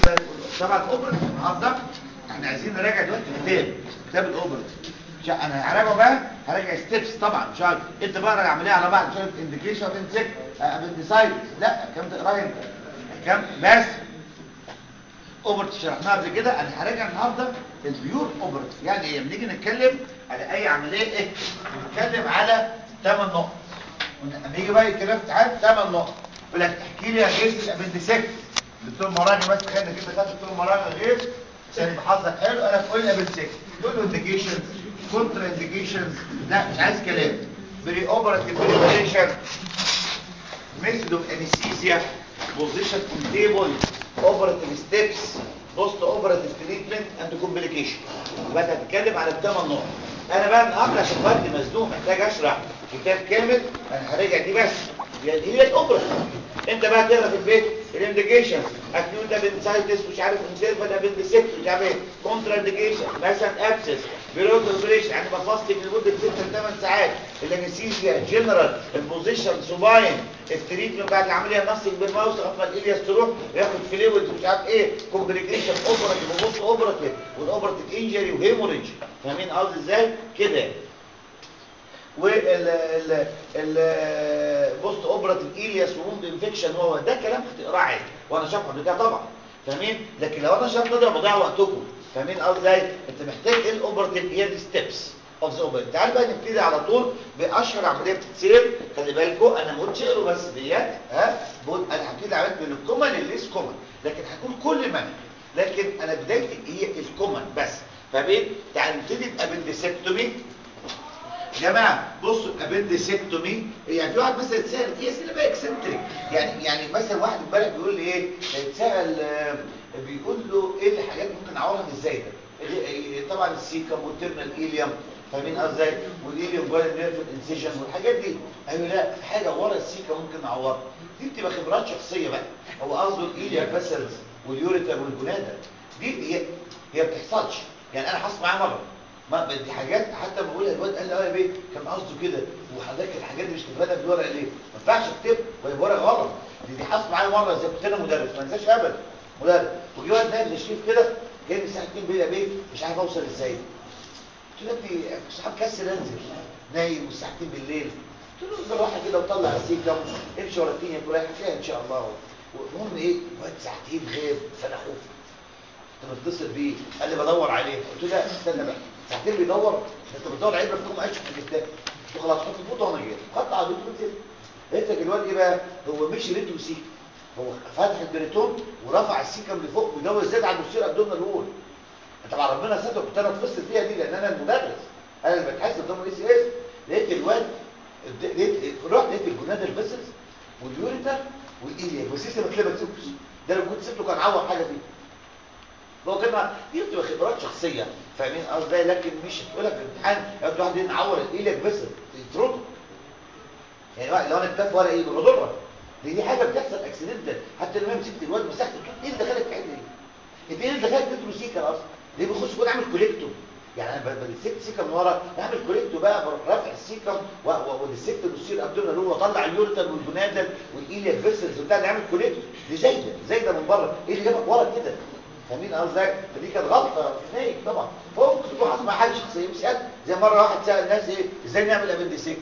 طبعا الاوبرا النهارده احنا عايزين نراجع دلوقتي كتاب كتاب الاوبرا انا هراجعه بقى هراجع ستيبس طبعا مش عارف انت بقى راجع عمليه على بعض مش عارف انديكيشن انسك ابندسايد لا كام تقراها انت كام بس اوبرت شرحناها قبل كده انا هراجع النهارده البيور اوبرت يعني ايه بنيجي نتكلم على اي عمليه ايه نتكلم على 8 نقط نيجي بقى الكلام تعال 8 نقط يقول لك احكي لي يا جيس الابندسكت دكتور مراجع بس تخيل انك انت خدت دكتور مراجع غير عشان يبقى حظك حلو انا بقول الابندسكت تقول له انديكيشنز كونترا انديكيشنز لا مش عايز كلام بري اوبراتيف بريبريشن ميثود اوف انستيزيا بوزيشن اون تيبل اوبراتيف ستيبس بوست اوبراتيف تريتمنت اند كومبليكيشن يبقى انت هتتكلم على الثمان نقط انا بقى النهارده عشان وقتي مزنوق محتاج اشرح كتاب كامل انا هراجع دي بس يعني هي الاوبراتيف انت بقى تقرا في البيت الانديكيشن اكيوت ابندسايتس مش عارف انسيرفال ابندسكت مش عارف ايه كونترا انديكيشن مثلا ابسس بيرود اوبريشن يعني بفاستنج لمده 6 ل 8 ساعات الانستيزيا جنرال البوزيشن سوباين التريتمنت بعد العمليه نصك بالماوس لغايه ما الالياس تروح ياخد فلويد مش عارف ايه كومبليكيشن اوبراتيف وبوست اوبراتيف والاوبراتيف انجري وهيموريدج فاهمين قصدي ازاي كده وال ال بوست اوبراتيف الياس ووند انفكشن هو ده كلام هتقراه عادي وانا شرحه قبل كده طبعا فاهمين لكن لو انا شرحت ده بضيع وقتكم فاهمين قصدي ازاي انت محتاج ايه الاوبراتيف هي ستيبس اوف ذا اوبراتيف تعال بقى نبتدي على طول باشهر عمليه بتتصير خلي بالكم انا ما قلتش اقروا بس ديت ها بقول انا هبتدي عمليه من الكومن للليس كومن لكن هقول كل منهج لكن انا بدايتي هي الكومن بس فاهمين تعال نبتدي بابندسكتومي يا جماعه بصوا الابندسكتومي يعني في واحد مثلا اتسال في اسئله بقى اكسنتريك يعني يعني مثلا واحد امبارح بيقول لي ايه اتسال بيقول له ايه الحاجات ممكن اعورها ازاي ده طبعا السيكم والترنال ايليوم فاهمين ازاي والايليوم جوه النيرف انسيجن والحاجات دي ايوه لا في حاجه ورا السيكم ممكن نعورها دي بتبقى خبرات شخصيه بقى هو قصده الايليوم فاسلز واليوريتر والجونادا دي هي هي بتحصلش يعني انا حصل معايا مره ما دي حاجات حتى بقولها الواد قال لي اه يا بيه كان قصده كده وحضرتك الحاجات دي مش كاتبها بالورقه ليه ما ينفعش اكتب وهي ورقه غلط دي دي حصل معايا مره زي كنت انا مدرس ما انساش ابدا مدرس وجي واد نايم تشريف كده جاي الساعه 2 بالليل يا بيه مش عارف اوصل ازاي قلت له ابني صحاب كسر انزل نايم والساعه 2 بالليل قلت له بالراحه كده وطلع السيكه امشي ورا الدنيا كلها حكايه ان شاء الله المهم ايه واد ساعتين غاب فانا خفت كنت متصل بيه قال لي بدور عليه قلت له لا استنى بقى ساعتين بيدور انت بتدور عليه بفكم قايش في الكتاب قلت خلاص حط الفوطه وانا جاي خدت على الدكتور كده لقيت لك الواد ايه بقى هو مش ريتو سيك هو فتح البريتون ورفع السيكم لفوق بيدور زاد على البوستير ابدومينال وول طبعا ربنا ستر كنت انا اتفصل فيها دي لان انا المدرس انا اللي بتحاسب ضمن الاي سي اس لقيت الواد لقيت رحت لقيت الجونادال فيسلز واليوريتر والايليا والسيستم كليبكسوس ده لو كنت سبته كان عوض حاجه فيه هو كلمة دي بتبقى خبرات شخصية فاهمين قصدي لكن مش هتقولها في الامتحان لو واحد ينعور ايدك بس يطرده يعني لو انا كتاب ورقه ايه بضرك دي دي حاجه بتحصل اكسيدنتال حتى لما مسكت الواد مسكت ايه اللي دخلك في حته دي انت ايه اللي دخلك تدرس سيكا اصلا ليه بيخش يكون عامل كوليكتوم يعني انا بسكت سيكا من ورا بعمل كوليكتو بقى بروح رافع السيكم والسكت بتصير ابدومينال هو واطلع اليوريتر والجونادال والايليا فيسلز وبتاع نعمل كوليكتو دي زايده زايده من بره ايه اللي جابك ورا كده فاهمين قصدي فدي كانت غلطه فيك طبعا فهو ممكن تكون حصل مع حاجه شخصيه مش قادر زي مره واحد سال الناس ايه ازاي نعمل ابندسيك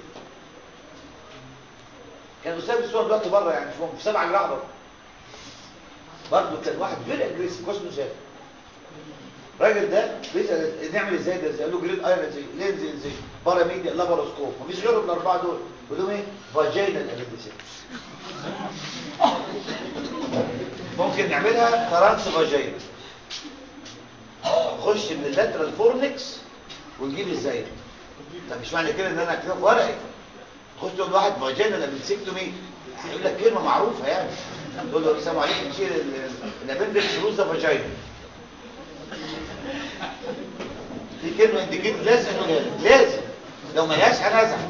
كان استاذ الصور دلوقتي بره يعني مش في سبع الرغبه برضه كان واحد فيري اجريسيف كويس انه شاف الراجل ده بيسال نعمل ازاي ده قال له جريد ايرون زي لينز زي باراميديا لاباروسكوب مفيش غيرهم الاربعه دول بيقول لهم ايه فاجينال ابندسيك ممكن نعملها ترانس فاجينا خش من اللاترال فورنكس ونجيب ازاي ده مش معنى كده ان انا اكتبها في ورقي تخش تقول واحد فاجينا لابنسكتومي هيقول لك كلمه معروفه يعني تقول له السلام عليكم نشيل الابندكس روزا فاجينا دي كلمه انديكيت لازم نقولها لازم لو ما لهاش هنزعل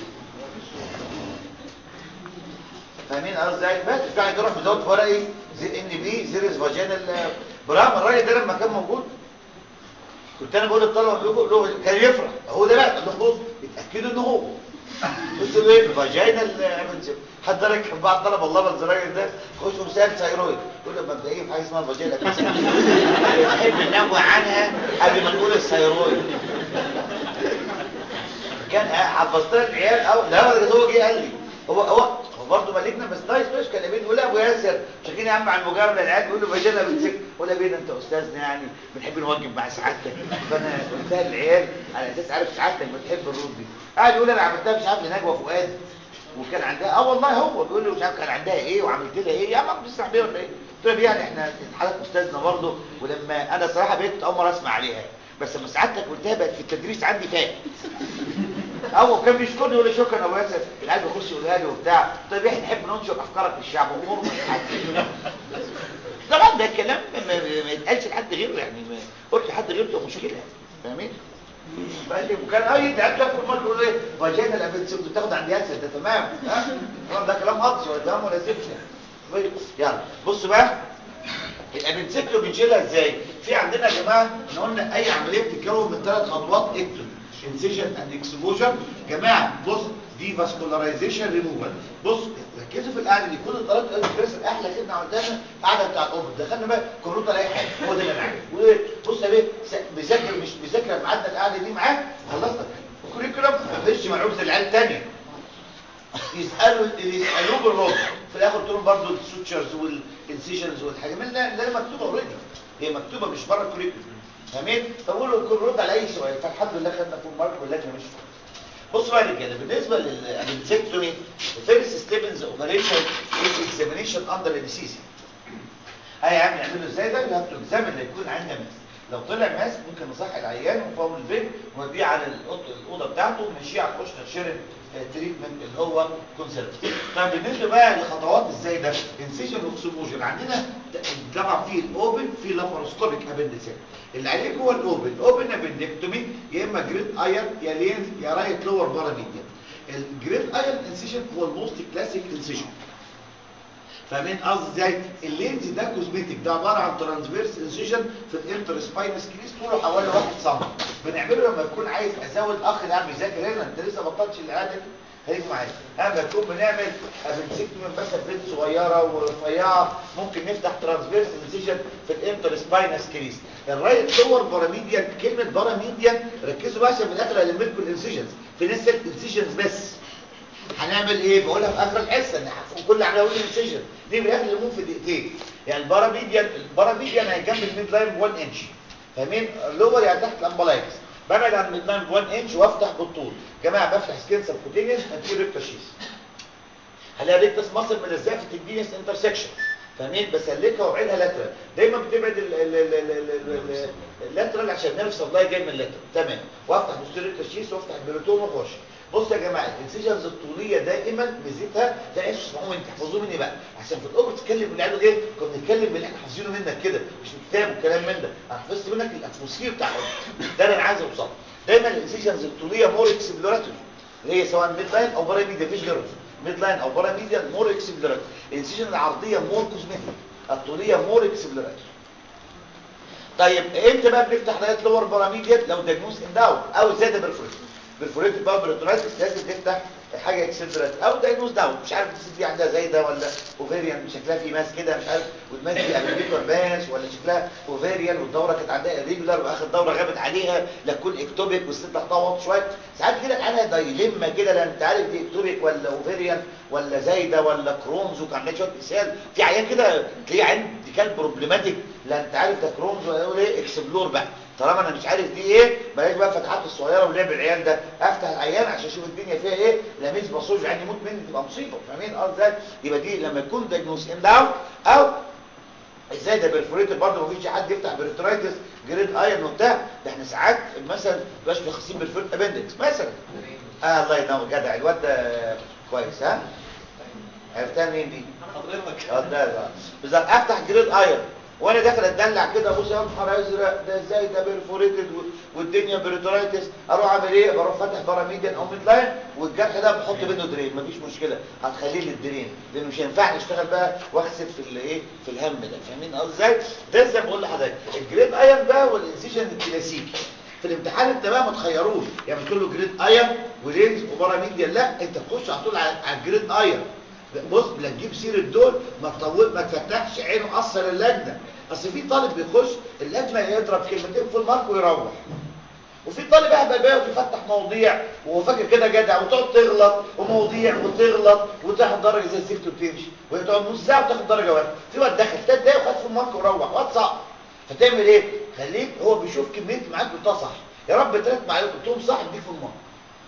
فاهمين قصدي ازاي بس مش قاعد يروح بيزود في ورقي زي ان بي زيريس فاجينال برام الراجل ده لما كان موجود كنت انا بقول للطلبه بيقول له كان يفرح هو ده بقى اللي بص اتاكدوا ان هو قلت له ايه فاجينال حد ركب بعض طلب الله الزراير ده خش مسال ثايرويد يقول له مبدئيا في حاجه اسمها فاجينال نحب ننوه عنها قبل ما نقول الثايرويد كان حفظت لك العيال او لا ده هو جه قال لي هو هو هو برضه مالكنا بس نايس مش كلمين يقول ابو ياسر شاكين يا عم على المجامله العيال بيقول له فاجينا بتسك ولا بينا انت استاذنا يعني بنحب نوجب مع سعادتك فانا قلتها للعيال على اساس عارف سعادتك بتحب الرد دي قاعد يقول انا عملتها مش عارف لنجوى فؤاد وكان عندها اه والله هو بيقول لي مش عارف كان عندها ايه وعملت لها ايه يا عم بتسرح بيها ولا ايه قلت له يعني احنا حضرتك استاذنا برضه ولما انا صراحه بقيت اول مره اسمع عليها بس لما سعادتك قلتها بقت في التدريس عندي فات هو كان بيشكرني يقول لي شكرا يا ابو ياسر العيال بيخش يقولها لي وبتاع طيب احنا نحب ننشر افكارك في الشعب امور طبعا ده الكلام ما, ما يتقالش لحد غيره يعني ما قلت لحد غيره ده مشكله فاهمين وكان اي تعب في المره يقول ايه فاجينا الابنسيم بتاخد عند ياسر ده تمام ها ده كلام قطش ولا تمام ولا زفت يلا بصوا بقى الابنسيكتو بنشيلها ازاي في عندنا يا جماعه احنا قلنا اي عمليه بتتكون من ثلاث خطوات اكتب انسيجن اند اكسبوجر جماعه بص دي فاسكولارايزيشن ريموفال بص ركزوا في القعده دي كل الطلبات الاسبريس احلى خدمه عملتها القعده بتاع الاوبر دخلنا بقى كمبيوتر اي حاجه هو ده اللي انا عايزه بص يا بيه بذاكر مش بذاكر معدنا القعده دي معاه خلصنا الكوريكولم ما فيش معلومه زي العيال الثانيه يسالوا يسالوه بالرد في الاخر قلت لهم برضه السوتشرز والانسيجنز والحاجات من اللي مكتوبه اوريدي هي مكتوبه مش بره الكوريكولم فاهمين فبقول له كل رد على اي سؤال فالحمد لله خدنا فول مارك واللجنه مش بصوا بقى يا رجاله بالنسبه للابنسكتومي فيرست ستيبنز اوبريشن از اكزامينيشن اندر انستيزيا اي عم نعمله ازاي ده هاف تو اكزامين يكون عندنا ماس لو طلع ماس ممكن نصحي العيان ونفهم البيت ونوديه على الاوضه بتاعته ونمشيه على الكوشنر شيرن تريتمنت اللي هو كونسرفتيف طيب بالنسبه بقى لخطوات ازاي ده انسيجن واكسبوجر عندنا طبعا في الاوبن في لاباروسكوبيك ابندسيت اللي عليه جوه الاوبن الاوبن ابندكتومي يا اما جريد اير يا لينز يا رايت لور باراميديا الجريد اير انسيجن هو الموست كلاسيك انسيجن فاهمين قصدي ازاي اللينز ده كوزمتيك ده عباره عن ترانسفيرس انسيجن في الانتر سباينس كريس طوله حوالي 1 سم بنعمله لما يكون عايز ازود اخ ده بيذاكر هنا انت لسه بطلتش العاده دي هيجي معايا اما نكون بنعمل ابنسكتومي مثلا بنت صغيره ورفيعه ممكن نفتح ترانسفيرس انسيجن في الانتر سباينس كريس الرايت صور باراميديان كلمه باراميديان ركزوا بقى عشان في الاخر هلم لكم الانسيجنز في ناس الانسيجنز بس هنعمل ايه بقولها في اخر الحصه ان كل عمليه اقول انسيجن دي في الاخر اللي في دقيقتين يعني الباراميديان الباراميديان هيجنب الميد لاين ب 1 انش فاهمين اللور يعني تحت الامبلايكس ببعد عن الميد لاين ب 1 انش وافتح بالطول جماعه بفتح سكين سبكوتينيوس انتيريور ريكتس شيس هلاقي ريكتس مصر ملزقه في التكبينيوس انترسكشن فاهمين بسلكها وابعدها لاترال دايما بتبعد اللاترال عشان النيرف سبلاي جاي من اللاترال تمام وافتح بوستيريور ريكتس شيس وافتح البلوتون واخش بصوا يا جماعه الانسيجنز الطوليه دائما ميزتها ده عيش تسمعوه مني تحفظوه مني بقى عشان في الاوبر تتكلم بالعيال ايه كنا بنتكلم باللي احنا حافظينه منك كده مش من كتاب والكلام من ده انا حفظت منك الاتموسفير بتاع ده اللي انا عايز اوصله دايما الانسيجنز الطوليه مور اكسبلوراتوري اللي هي سواء ميد لاين او باراميديا مفيش غيرهم ميد لاين او باراميديا مور اكسبلوراتوري الانسيجن العرضيه مور كوزمتيك الطوليه مور اكسبلوراتوري طيب امتى بقى بنفتح رايت لور باراميديا لو دايجنوز ان داون او زياده برفوريشن برفوريتد بابريتونايتس لازم تفتح حاجه اكسنترات او دايجنوز داون مش عارف الست دي عندها زايده ولا اوفيريان شكلها في ماس كده مش عارف والماس دي ابيليتور باس ولا شكلها اوفيريان والدوره كانت عندها ريجولار واخر دوره غابت عليها لا تكون اكتوبيك والست ضغطها واطي شويه ساعات كده انا دايلما كده لا انت عارف دي اكتوبيك ولا اوفيريان ولا زايده ولا كرونز وكان عندها شويه اسهال في عيان كده تلاقيه عندي كان بروبلماتيك لا انت عارف ده كرونز ولا يقول ايه اكسبلور بقى طالما انا مش عارف دي ايه بلاش بقى الفتحات الصغيره ولعب العيال ده افتح العيان عشان اشوف الدنيا فيها ايه لا ميز بصوج يعني يموت مني تبقى مصيبه فاهمين ازاي يبقى دي لما يكون دايجنوز ان داون او ازاي ده برفوريتد برضه مفيش حد يفتح بريترايتس جريد ايرن وبتاع ده احنا ساعات مثلا مش مخصصين بالفورت ابندكس مثلا اه الله ينور جدع الواد ده كويس ها عرفتها منين دي حضرتك اه ده ده بالظبط افتح جريد ايرن وانا داخل اتدلع كده ابص يا نهار ازرق ده ازاي ده بيرفوريتد والدنيا بريتورايتس اروح اعمل ايه بروح فاتح باراميديان او ميد لاين والجرح ده بحط بينه درين مفيش مشكله هتخليه للدرين لانه مش هينفعني اشتغل بقى واخسف في الايه في الهم ده فاهمين قصدي ازاي ده زي ما بقول لحضرتك الجريد ايرن بقى والانسيجن الكلاسيكي في الامتحان انت بقى ما تخيروش يعني بتقول له جريد اير ورينز وبارا ميديا لا انت تخش على طول على على الجريد اير بص لا تجيب سيره دول ما تطول ما تفتحش عينه اثر اللجنه اصل في طالب بيخش اللجنه يضرب كلمتين في المارك ويروح وفي طالب اهبل بقى ويفتح مواضيع وهو فاكر كده جدع وتقعد تغلط ومواضيع وتغلط وتاخد درجه زي الزفت وتمشي وهي تقعد نص ساعه وتاخد درجه واحده في واد دخل ثلاث دقايق وخد في المارك وروح واد صعب فتعمل ايه خليك هو بيشوف كميه معاك قلتها صح يا رب ثلاث معلومات قلتهم صح اديك في المارك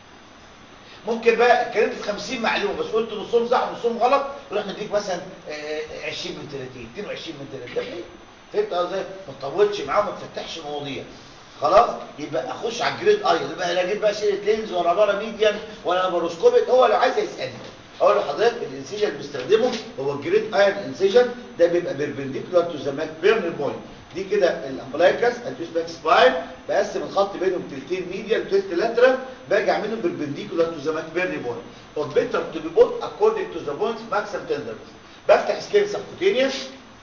ممكن بقى اتكلمت في 50 معلومه بس قلت نصهم صح ونصهم غلط يروح مديك مثلا آه، 20 من 30 22 من 30 ده ايه فهمت قصدي ما تطولش معاه وما تفتحش مواضيع خلاص يبقى اخش على الجريد اي يبقى لا اجيب بقى سيره لينز ولا بارا ميديان ولا بروسكوبيك هو لو عايز يسالني اقول لحضرتك الانسيجن اللي بنستخدمه هو الجريد ايرن انسيجن ده بيبقى بيربنديكولار تو ذا ماك بيرن بوينت دي كده الامبلايكس ادوس باك سباين بقسم الخط بينهم تلتين ميديال وتلت لاترال باجي اعمله بيربنديكولار تو ذا ماك بيرن بوينت اور بيتر تو بي بوت اكوردنج تو ذا بوينت ماكسيم تندرنس بفتح سكين سبكوتينيوس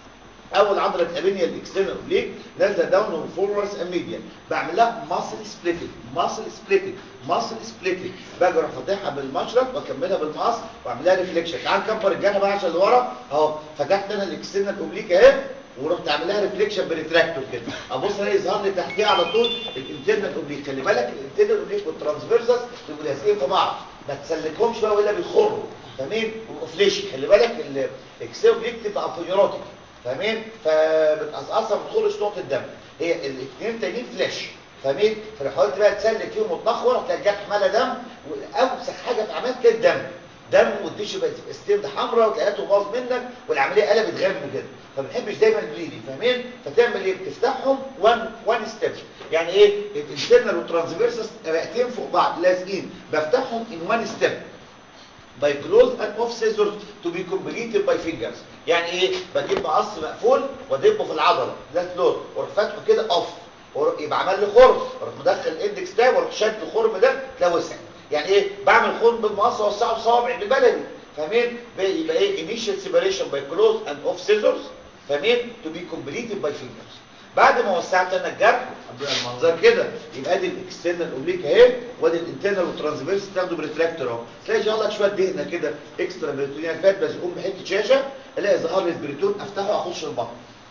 اول عضله تقابلني الاكسترنال اوبليك نازله داون وفورورز اند ميديان بعمل لها ماسل سبليتنج ماسل سبليتنج ماسل سبليتنج باجي اروح فاتحها بالمشرط واكملها بالمقص واعمل لها ريفليكشن تعال نكبر الجنب بقى عشان لورا اهو فتحت انا الاكسترنال اوبليك اهي ورحت عامل لها ريفليكشن بريتراكتور كده ابص الاقي يظهر لي تحتيها على طول الانترنال اوبليك خلي بالك الانترنال اوبليك والترانسفيرسس بيبقوا لازقين في بعض ما تسلكهمش بقى والا بيخروا فاهمين وفليشي خلي بالك الاكسترنال اوبليك تبقى ابويروتيك فاهمين فبتقصقصها ما بتدخلش نقطه الدم هي الاثنين التانيين فلاش فاهمين فلو حاولت بقى تسلك فيهم وتنخور هتلاقي الجرح مالها دم واوسخ حاجه في عمليه كده الدم دم والتيشو بقت ستيمد حمراء وتلاقيته باظ منك والعمليه قلبت غم كده فما بنحبش دايما البليدنج فاهمين فتعمل ايه بتفتحهم وان وان ستيب يعني ايه الانترنال والترانسفيرسس رئتين فوق بعض لازقين بفتحهم ان وان ستيب by close and off scissors to be completed by fingers يعني ايه بجيب مقص مقفول وادبه في العضله ده فلور واروح فاتحه كده اوف يبقى عمل لي خرم واروح مدخل الاندكس ده واروح شد الخرم ده تلاقي وسع يعني ايه بعمل خرم بالمقص واوسعه بصوابعي بالبلدي فاهمين يبقى ايه initial separation by close and off scissors فاهمين to be completed by fingers بعد ما وسعت انا الجرح المنظر كده يبقى ادي الاكسترنال اوبليك اهي وادي الانترنال والترانسفيرس تاخده بريفلكتور اهو تلاقي جه لك شويه دهنه كده اكسترا بريتونيال فات بزقهم بحته شاشه الاقي ظهر لي البريتون افتحه واخش البطن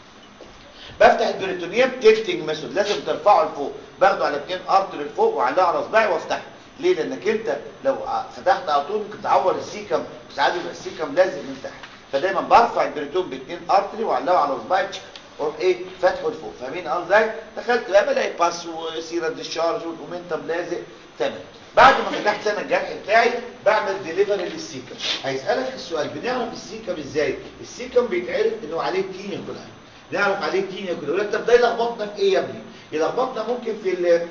بفتح البريتونيوم تلتنج ميثود لازم ترفعه لفوق باخده على اتنين ارتر لفوق وعليه على صباعي وافتحه ليه لانك انت لو فتحت على طول ممكن تعور السيكم ساعات يبقى السيكم لازق من تحت فدايما برفع البريتون باتنين ارتري وعليه على صباعي واروح ايه فاتحه لفوق فاهمين قصدي ازاي دخلت بقى بلاقي باس وسيره ديشارج والاومنتم لازق تمام بعد ما فتحت انا الجرح بتاعي بعمل ديليفري للسيكم هيسالك السؤال بنعرف السيكم ازاي السيكم بيتعرف انه عليه كينيا كلها نعرف عليه كينيا كلها يقول لك طب ده يلخبطنا في ايه يا ابني يلخبطنا ممكن في ال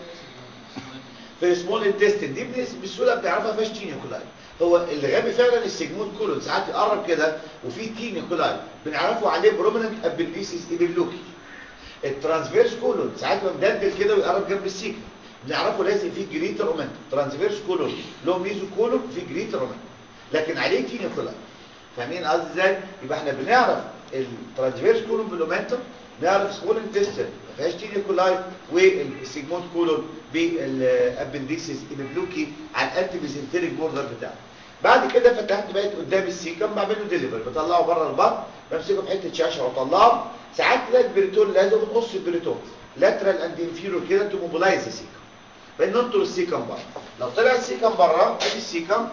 في السمول انتستين دي بسهوله بنعرفها فيهاش تينيا كولاي هو اللي غبي فعلا السيجموند كولون ساعات يقرب كده وفي تينيا كولاي بنعرفه عليه بروميننت ابنديسيس ايبيلوكي الترانسفيرس كولون ساعات يبقى مدلدل كده ويقرب جنب السيكا بنعرفه لازم فيه جريتر اومنت ترانسفيرس كولون له ميزو كولون فيه جريتر اومنت لكن عليه تينيا كولاي فاهمين قصدي ازاي يبقى احنا بنعرف الترانسفيرس كولون بالومنتم نعرف سمول انتستين ما فيهاش تينيا كولاي والسيجموند كولون بالابنديسيس ايبيلوكي على الانتي ميزنتريك بوردر بتاعه بعد كده فتحت بقيت قدام السيكم بعمل له ديليفري بطلعه بره البطن بمسكه بحته شاشه واطلعه ساعات تلاقي البريتون لازم بنقص البريتون لاترال اند انفيرور كده تو موبلايز السيكم بننطر السيكم بره لو طلع السيكم بره ادي السيكم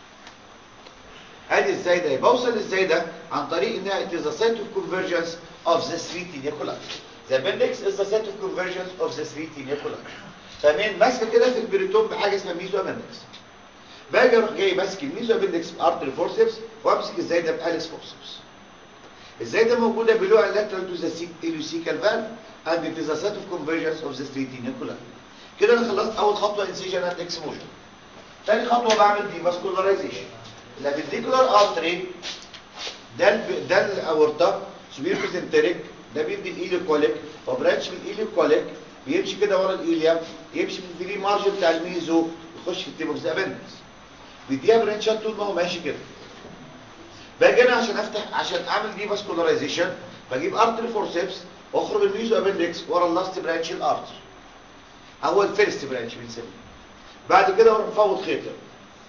ادي ازاي ده بوصل ازاي ده عن طريق انها it is a site of convergence of the three teniculati the appendix is the site of convergence of the three teniculati فاهمين ماسكه كده في البريتون بحاجه اسمها ميزو ابندكس باجي اروح جاي ماسك الميزو ابندكس بارتري فورسبس وامسك ازاي ده باليس فورسبس ازاي ده موجوده بلوع اللاترال تو ذا اليوسيكال فالف and it is a set of convergence of the three teniculati كده انا خلصت اول خطوه انسيجن اند اكسبوجن ثاني خطوه بعمل دي فاسكولارايزيشن الابنديكولار ارتري ده ال ده الاورطه سوبير بيزنتريك ده بيدي الايليكوليك وبرانش من الايليكوليك بيمشي كده ورا الايليا يمشي من الفري مارج بتاع الميزو يخش في التيبوكس ابندكس بيديها برانشات طول ما هو ماشي كده باجي انا عشان افتح عشان اعمل دي فاسكولارايزيشن بجيب ارتري فورسبس واخرج الميزو ابندكس ورا اللاست برانش الارتر اول فيرست برانش بنسميه بعد كده اروح مفوت خيط هنا.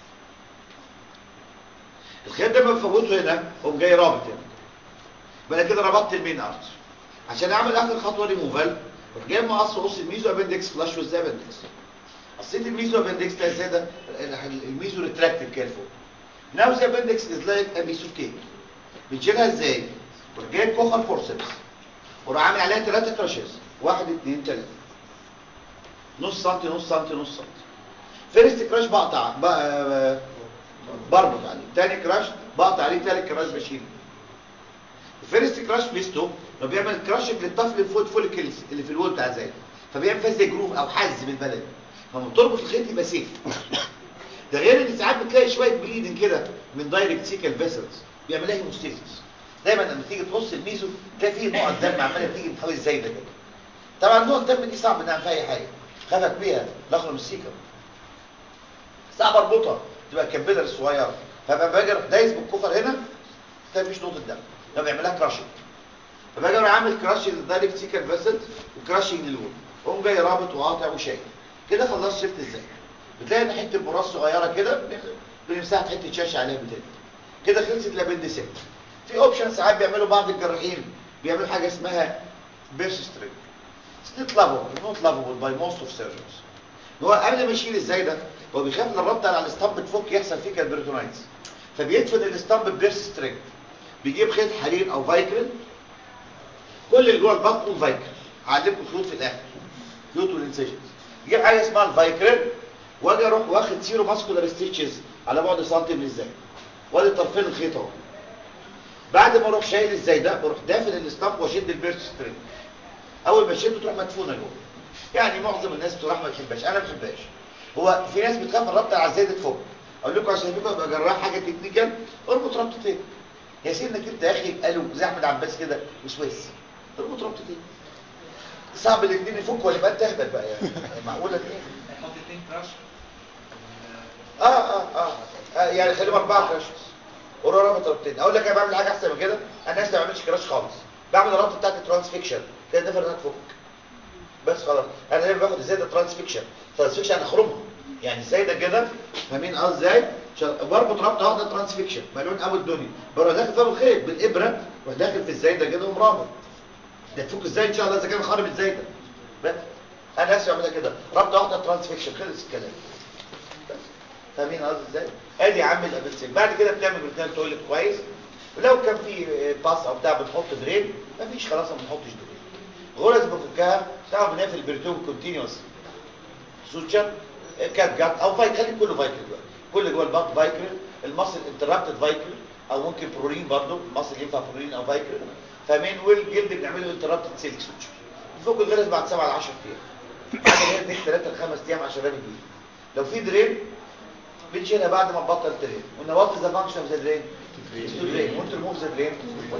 الخيط ده بفوته هنا قوم جاي رابط هنا بعد كده ربطت المين ارتر عشان اعمل اخر خطوه ريموفال اروح جايب مقص قص الميزو ابندكس فلاش ويز ابندكس قصيت الميزو ابندكس ده ازاي ده الميزو ريتراكتد كده فوق ناو ذا ابندكس از لايك ا بيس اوف كيك بنشيلها ازاي اروح جايب كوخر فورسبس واروح عامل عليها ثلاثه كراشز واحد اثنين ثلاثه نص سنتي نص سنتي نص سنتي فيرست كراش بقطع ب- بربط عليه تاني كراش بقطع عليه تالت كراش بشيله الفيرست كراش بيستو لو بيعمل كراشنج للطفل الفوت فوليكلز اللي في الوول بتاع زي فبيعمل فيها زي جروف او حز بالبلد لما تربط الخيط يبقى سيف ده غير ان ساعات بتلاقي شويه بليدنج كده من دايركت سيكال فيسلز بيعملها هيموستاسيس دايما لما تيجي تقص الميزو تلاقي فيه نقط دم عماله بتيجي من حوالي الزايده كده طبعا نقط الدم دي صعب نعمل فيها اي حاجه خافك بيها نخرم السيكل صعب اربطها تبقى كبيره الصغيره فبقى باجي اروح دايس بالكفر هنا تلاقي مفيش نقطه دم ده بيعملها كراشنج فباجي اروح عامل كراشنج للدايركت سيكال فيسل وكراشنج للوول اقوم جاي رابط وقاطع وشايل كده خلصت شفت ازاي بتلاقي ان حته براس صغيره كده بنمسحها حته شاشه عليها بتاني كده خلصت الابندسكت في اوبشن ساعات بيعملوا بعض الجراحين بيعملوا حاجه اسمها بيرس سترينج ستيت لافابل نوت لافابل باي موست اوف سيرجنز هو قبل ما يشيل ازاي ده هو بيخاف ان الربطه على الاسطمب تفك يحصل فيه كالبريتونايتس فبيدفن الاسطمب ببيرس سترينج بيجيب خيط حرير او فايكرين كل اللي جوه البطن فايكرين هعلمكم خيوط في الاخر خيوط والانسيجنز يجيب حاجه اسمها الفايكرين واجي اروح واخد سيرو ماسكولار ستيتشز على بعد سنتي من ازاي وادي طرفين الخيط اهو بعد ما اروح شايل ازاي ده بروح دافن الاسطمب واشد البيرس سترينج اول ما اشده تروح مدفونه جوه يعني معظم الناس بصراحه ما بتحبهاش انا ما بحبهاش هو في ناس بتخاف الربطه على الزايده تفك اقول لكم عشان فيكم ابقى جراح حاجه تكنيكال اربط ربطتين يا سيدنا انت يا اخي قالوا زي احمد عباس كده وسويس اربط ربطتين صعب الاثنين يفكوا ولا يبقى انت اهبل بقى يعني معقوله ايه نحط اتنين كراش آه, اه اه اه يعني خليهم اربعه كراشز ورا رابط ربطتين اقول لك انا بعمل حاجه احسن من كده انا ناس ما بعملش كراش خالص بعمل الربطه بتاعت الترانسفيكشن كده نفر انها تفك بس خلاص انا دايما باخد الزايده ترانسفيكشن ترانسفيكشن اخرمها يعني الزايده كده فاهمين اه ازاي عشان بربط ربطه واحده ترانسفيكشن مليون ابو الدنيا بروح داخل فيها الخيط بالابره واروح داخل في الزايده كده ومرابط ده تفك ازاي ان شاء الله اذا كان خارب الزايده بس انا نفسي بعملها كده ربطه واحده ترانسفيكشن خلص الكلام بس. فاهمين قصدي ازاي ادي يا عم الابنسين بعد كده بتعمل بريتنال تويلت كويس ولو كان في باس او بتاع بتحط درين مفيش خلاص ما بنحطش درين غرز بفكها تعرف ان هي في البريتون كونتينوس سوتشر كات جات او فايك خلي كله فايكل بقى كل جوه البط فايكل المصل انترابتد فايكل او ممكن برولين برضه المصل ينفع برولين او فايكل فمين والجلد بنعمله انترابتد سيلك سوتشر فوق الغرز بعد 7 ل 10 ايام بعد هي اديك 3 ل 5 ايام عشان رامي جديد لو في درين بنشيلها بعد ما نبطل درين قلنا وات ذا فانكشن اوف ذا درين تو درين وانت ريموف ذا درين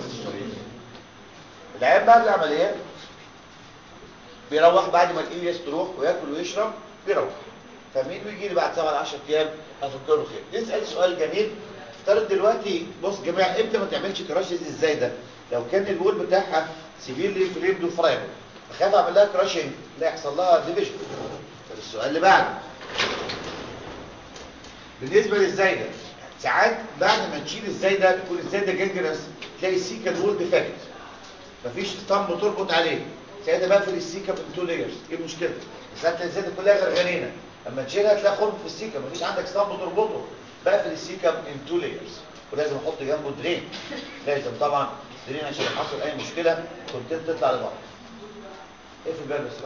العيان بعد العمليه بيروح بعد ما الإلياس تروح وياكل ويشرب بيروح فمين ويجي لي بعد 7 ل 10 ايام افكر له خير نسال سؤال جميل افترض دلوقتي بص يا جماعه امتى ما تعملش كراشز ازاي ده لو كان الوول بتاعها سيفيرلي فريمد وفرايبل اخاف اعمل لها كراشنج لا يحصل لها ديفيجن طب السؤال اللي بعده بالنسبه للزايده ساعات بعد ما تشيل الزايده تكون الزايده جنجرس تلاقي السيكا وول ديفكت مفيش اسطمب تربط عليه ساعتها بقفل السيكا من تو لايرز ايه المشكله ساعتها الزايده كلها غرغرينه اما تشيلها تلاقي خرم في السيكا مفيش عندك اسطمب تربطه بقفل السيكا من تو لايرز ولازم احط جنبه درين لازم طبعا درين عشان لو حصل اي مشكله كنت تطلع لبره اقفل الباب بس بقى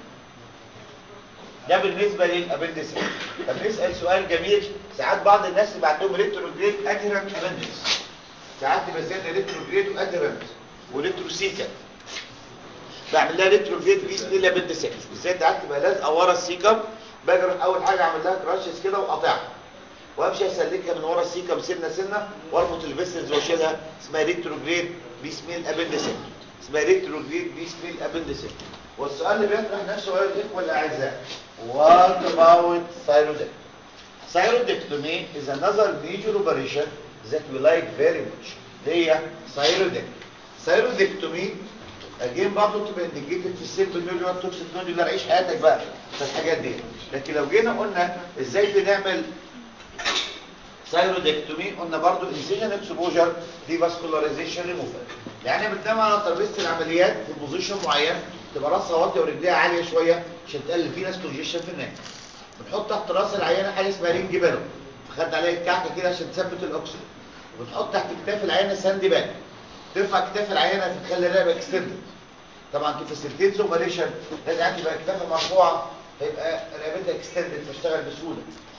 ده بالنسبة للابندس طب نسأل سؤال جميل ساعات بعض الناس اللي عندهم ريتروجريد ادهرنت ابندس ساعات تبقى زيادة ريتروجريد وادهرنت وريتروسيكا بعمل لها ريتروجريد بيس دي الابندس بالذات ساعات تبقى لازقه ورا السيكم باجي اروح اول حاجه اعمل لها كراشز كده واقطعها وامشي اسلكها من ورا السيكم سنه سنه واربط الفيسلز واشيلها اسمها ريتروجريد بيسميل ابندس اسمها ريتروجريد بيسميل ابندس والسؤال اللي بيطرح نفسه هو الاخوه الاعزاء what about thyroidectomy thyroidectomy is another major operation that we like very much هي thyroidectomy thyroidectomy اجين برضه تبقى انديكيتد في السيمبل نودولار توكسيك نودولار عيش حياتك بقى في الحاجات دي لكن لو جينا قلنا ازاي بنعمل ثايرودكتومي قلنا برضو انسيجن اكسبوجر دي فاسكولاريزيشن ريموفال يعني بتنام على ترابيزه العمليات في بوزيشن معين تبقى راسها واطيه ورجليها عاليه شويه عشان تقلل في ناس كونجيشن في الناس بنحط تحت راس العيانه حاجه اسمها رينج بالو خدنا عليها الكعكه كده عشان تثبت الاكسجين وبنحط تحت كتاف العيانه ساند باك ترفع كتاف العيانه تخلي الرقبه اكستندد طبعا في فاسيلتيز اوبريشن لازم عندي بقى كتافها مرفوعه هيبقى رقبتها اكستندد فاشتغل بسهوله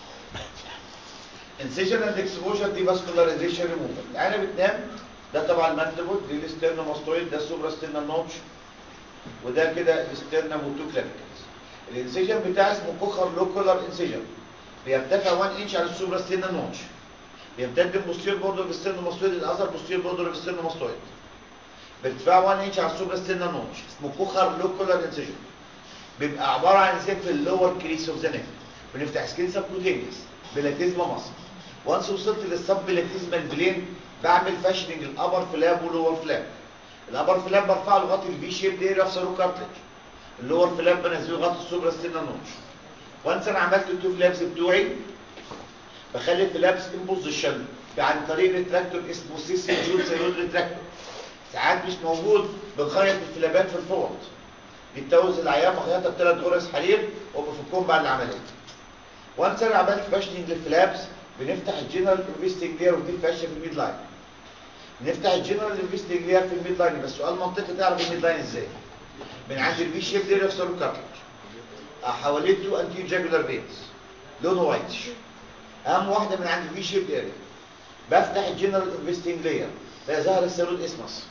انسيجن اند اكسبوجر دي فاسكولاريزيشن ريموفال العينه بتنام ده طبعا الماندبل دي الاسترنوماستويد ده السوبراسترنال نوتش وده كده الاسترنم والتوكلافيكس الانسيجن بتاعه اسمه كوخر لوكولار انسيجن بيرتفع 1 انش على السوبراسترنال نوتش بيمتد البوستير بوردر في السترنوماستويد الاذر بوستير بوردر في السترنوماستويد بارتفاع 1 انش على السوبراسترنال نوتش اسمه كوخر لوكولار انسيجن بيبقى عباره عن انسيجن في اللور كريس اوف ذا نيك بنفتح سكين سبكوتينيوس بلاتيزما مصر وانس وصلت للسب بلاتيزمال بلين بعمل فاشننج الابر فلاب واللور فلاب الابر فلاب برفعه لغايه الفي شيب دي في سيرو كارتلج اللور فلاب بنزله لغايه السوبرا ستينا نوتش وانس انا عملت التو فلابس بتوعي بخلي الفلابس ان بوزيشن عن طريق ريتراكتور اسمه سيسي جول سيرود ريتراكتور ساعات مش موجود بنخيط الفلابات في الفوط بيتوز العيان بخيطها بثلاث غرز حرير وبفكهم بعد العمليه وانس انا عملت فاشننج للفلابس بنفتح الجنرال انفستنج لير ودي فاشة في الميد لاين نفتح الجنرال انفستنج لير في الميد لاين بس سؤال منطقي تعرف الميد لاين ازاي من عند الفي شيب لير في سيرو كارتلج حواليه تو انتي جاجولار فينز لونه وايتش اهم واحده من عند الفي شيب لير بفتح الجنرال انفستنج لير ده ظهر السيرود اسمس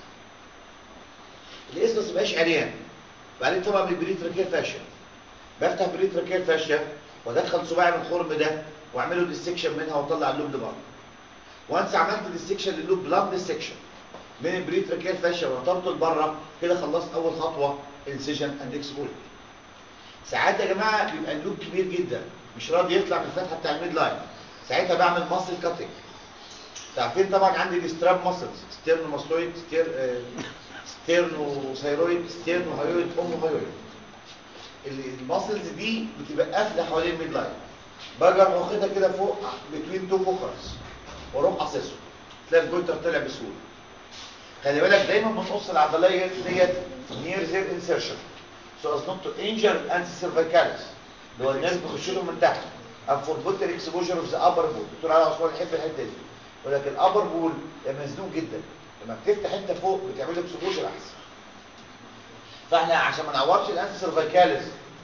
الاسمس مبقاش عريان بعدين طبعا بالبريتراكيال فاشيا بفتح بريتراكيال فاشيا وادخل صباعي من الخرم ده واعمله ديسكشن منها واطلع اللوب لبره وانس عملت ديسكشن للوب بلاد ديسكشن من البريتراكيال فاشيا وطرته لبره كده خلصت اول خطوه انسيجن اند اكسبول ساعات يا جماعه بيبقى اللوب كبير جدا مش راضي يطلع من الفتحه بتاع الميد لاين ساعتها بعمل ماسل كاتنج عارفين طبعا عندي الاستراب ماسلز ستيرنو ماستويد ستير آه ستيرنو ثايرويد ستيرنو هايويد ام هايويد الماسلز دي بتبقى قافله حوالين الميد لاين باجي اروح واخدها كده فوق بتوين تو فوكرز واروح قاصصه تلاقي الجويتر طلع بسهوله خلي بالك دايما بنقص العضليه ديت نير زير انسيرشن سو از نوت تو انجر انس سيرفيكاليس اللي هو الناس بيخش لهم من تحت ام فور بوتر اكسبوجر اوف ذا ابر بول دكتور علي عثمان يحب الحته دي يقول لك الابر بول مزنوق جدا لما بتفتح انت فوق بتعمل لك اكسبوجر احسن فاحنا عشان ما نعورش الانس سيرفيكاليس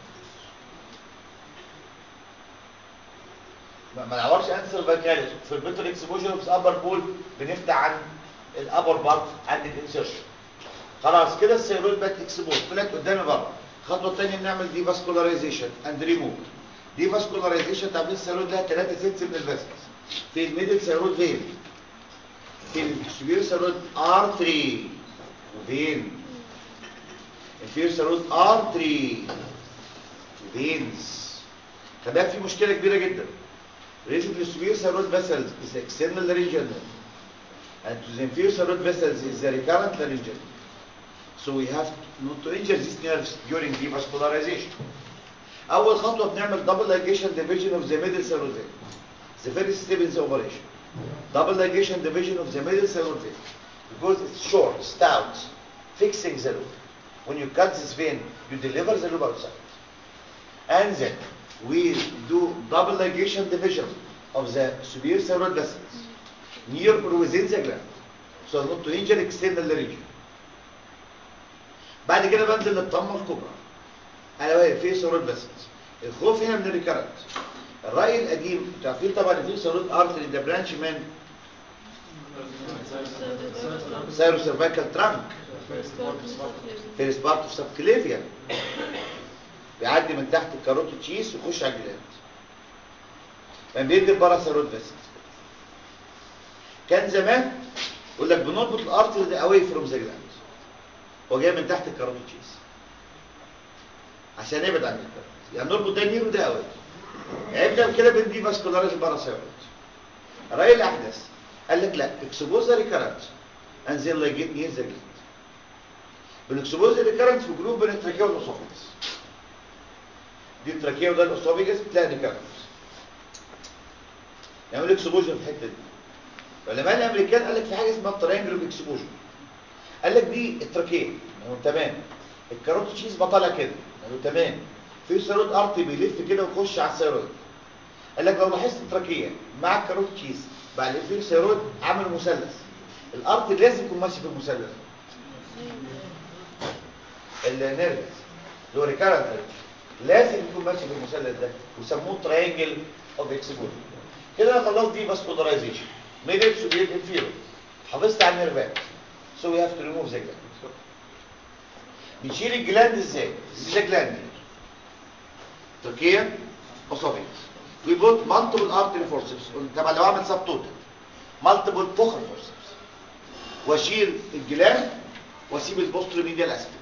ما نعورش انسر فاكاليس في البيتر اكسبوجر في الابر بول بنفتح عن الابر بارت عند الانسيرشن خلاص كده السيرويد بقت اكسبوز طلعت قدامي بره الخطوه الثانيه بنعمل دي فاسكولاريزيشن اند ريموف دي فاسكولاريزيشن تعمل السيرويد لها 3 سيتس من الفاسكس في الميدل سيرويد فين في السوبير سيرويد ارتري فين الفير سيرويد ارتري فينز فده في مشكله كبيره جدا Related to severe thyroid vessels is the external laryngeal nerve. And to the inferior thyroid vessels is the recurrent laryngeal nerve. So we have not to injure these nerves during devascularization. أول خطوة بنعمل double ligation division of the middle thyroid vein. The first step in the operation. Double ligation division of the middle thyroid vein. Because it's short, stout, fixing the loop. When you cut this vein, you deliver the loop outside. And then we do double ligation division of the superior thyroid vessels near or within the gland so as not to injure external region بعد كده بنزل للطمه الكبرى على وهي في ثيرويد فيسلز الخوف هنا من الريكارنت الراي القديم انتوا عارفين طبعا في ثيرويد ارتري ده برانش من سيرو سيرفايكال ترانك في سبارت اوف سبكليفيا بيعدي من تحت الكاروتيد تشيس ويخش على الجلاند كان بيدي الباراسيرويد فيسلز كان زمان يقول لك بنربط الارتري ده اواي فروم ذا جلاند هو جاي من تحت الكاروتيد تشيس عشان يبعد عن الكاروتيد يعني نربط ده نير وده اواي عرفنا كده بندي فاسكولاريز الباراسيرويد الراي الاحدث قال لك لا اكسبوزا ريكارنت انزل لاجيت نير ذا جلاند بالاكسبوجر ريكارنس في جروب بين التراكيه والاسوفيجس دي التراكيه وده الاسوفيجس بتلاقي ريكارنس يعمل اكسبوجر في الحته دي فلما الامريكان قال لك في حاجه اسمها ترينجل اكسبوجر قال لك دي التراكيه قالوا تمام الكاروت تشيز بطلع كده قالوا تمام في سيروت ارتي بيلف كده ويخش على السيروت قال لك لو لاحظت التراكيه مع الكاروت تشيز بعد في سيروت عامل مثلث الارتي لازم يكون ماشي في المثلث النيرفس اللي هو ريكارنت لازم يكون ماشي في المثلث ده وسموه ترينجل اوف اكسبوجر كده انا خلصت دي فاسكولارايزيشن ميدل سوبيت انفيرو حافظت على النيرفات سو وي هاف تو ريموف ذا جلاند بنشيل الجلاند ازاي ذا جلاند تركيا اسوفيس وي بوت مالتيبل ارتري فورسبس طبعا لو اعمل سب توتال مالتيبل فوخر فورسبس واشيل الجلاند واسيب البوستر ميديال اسفلت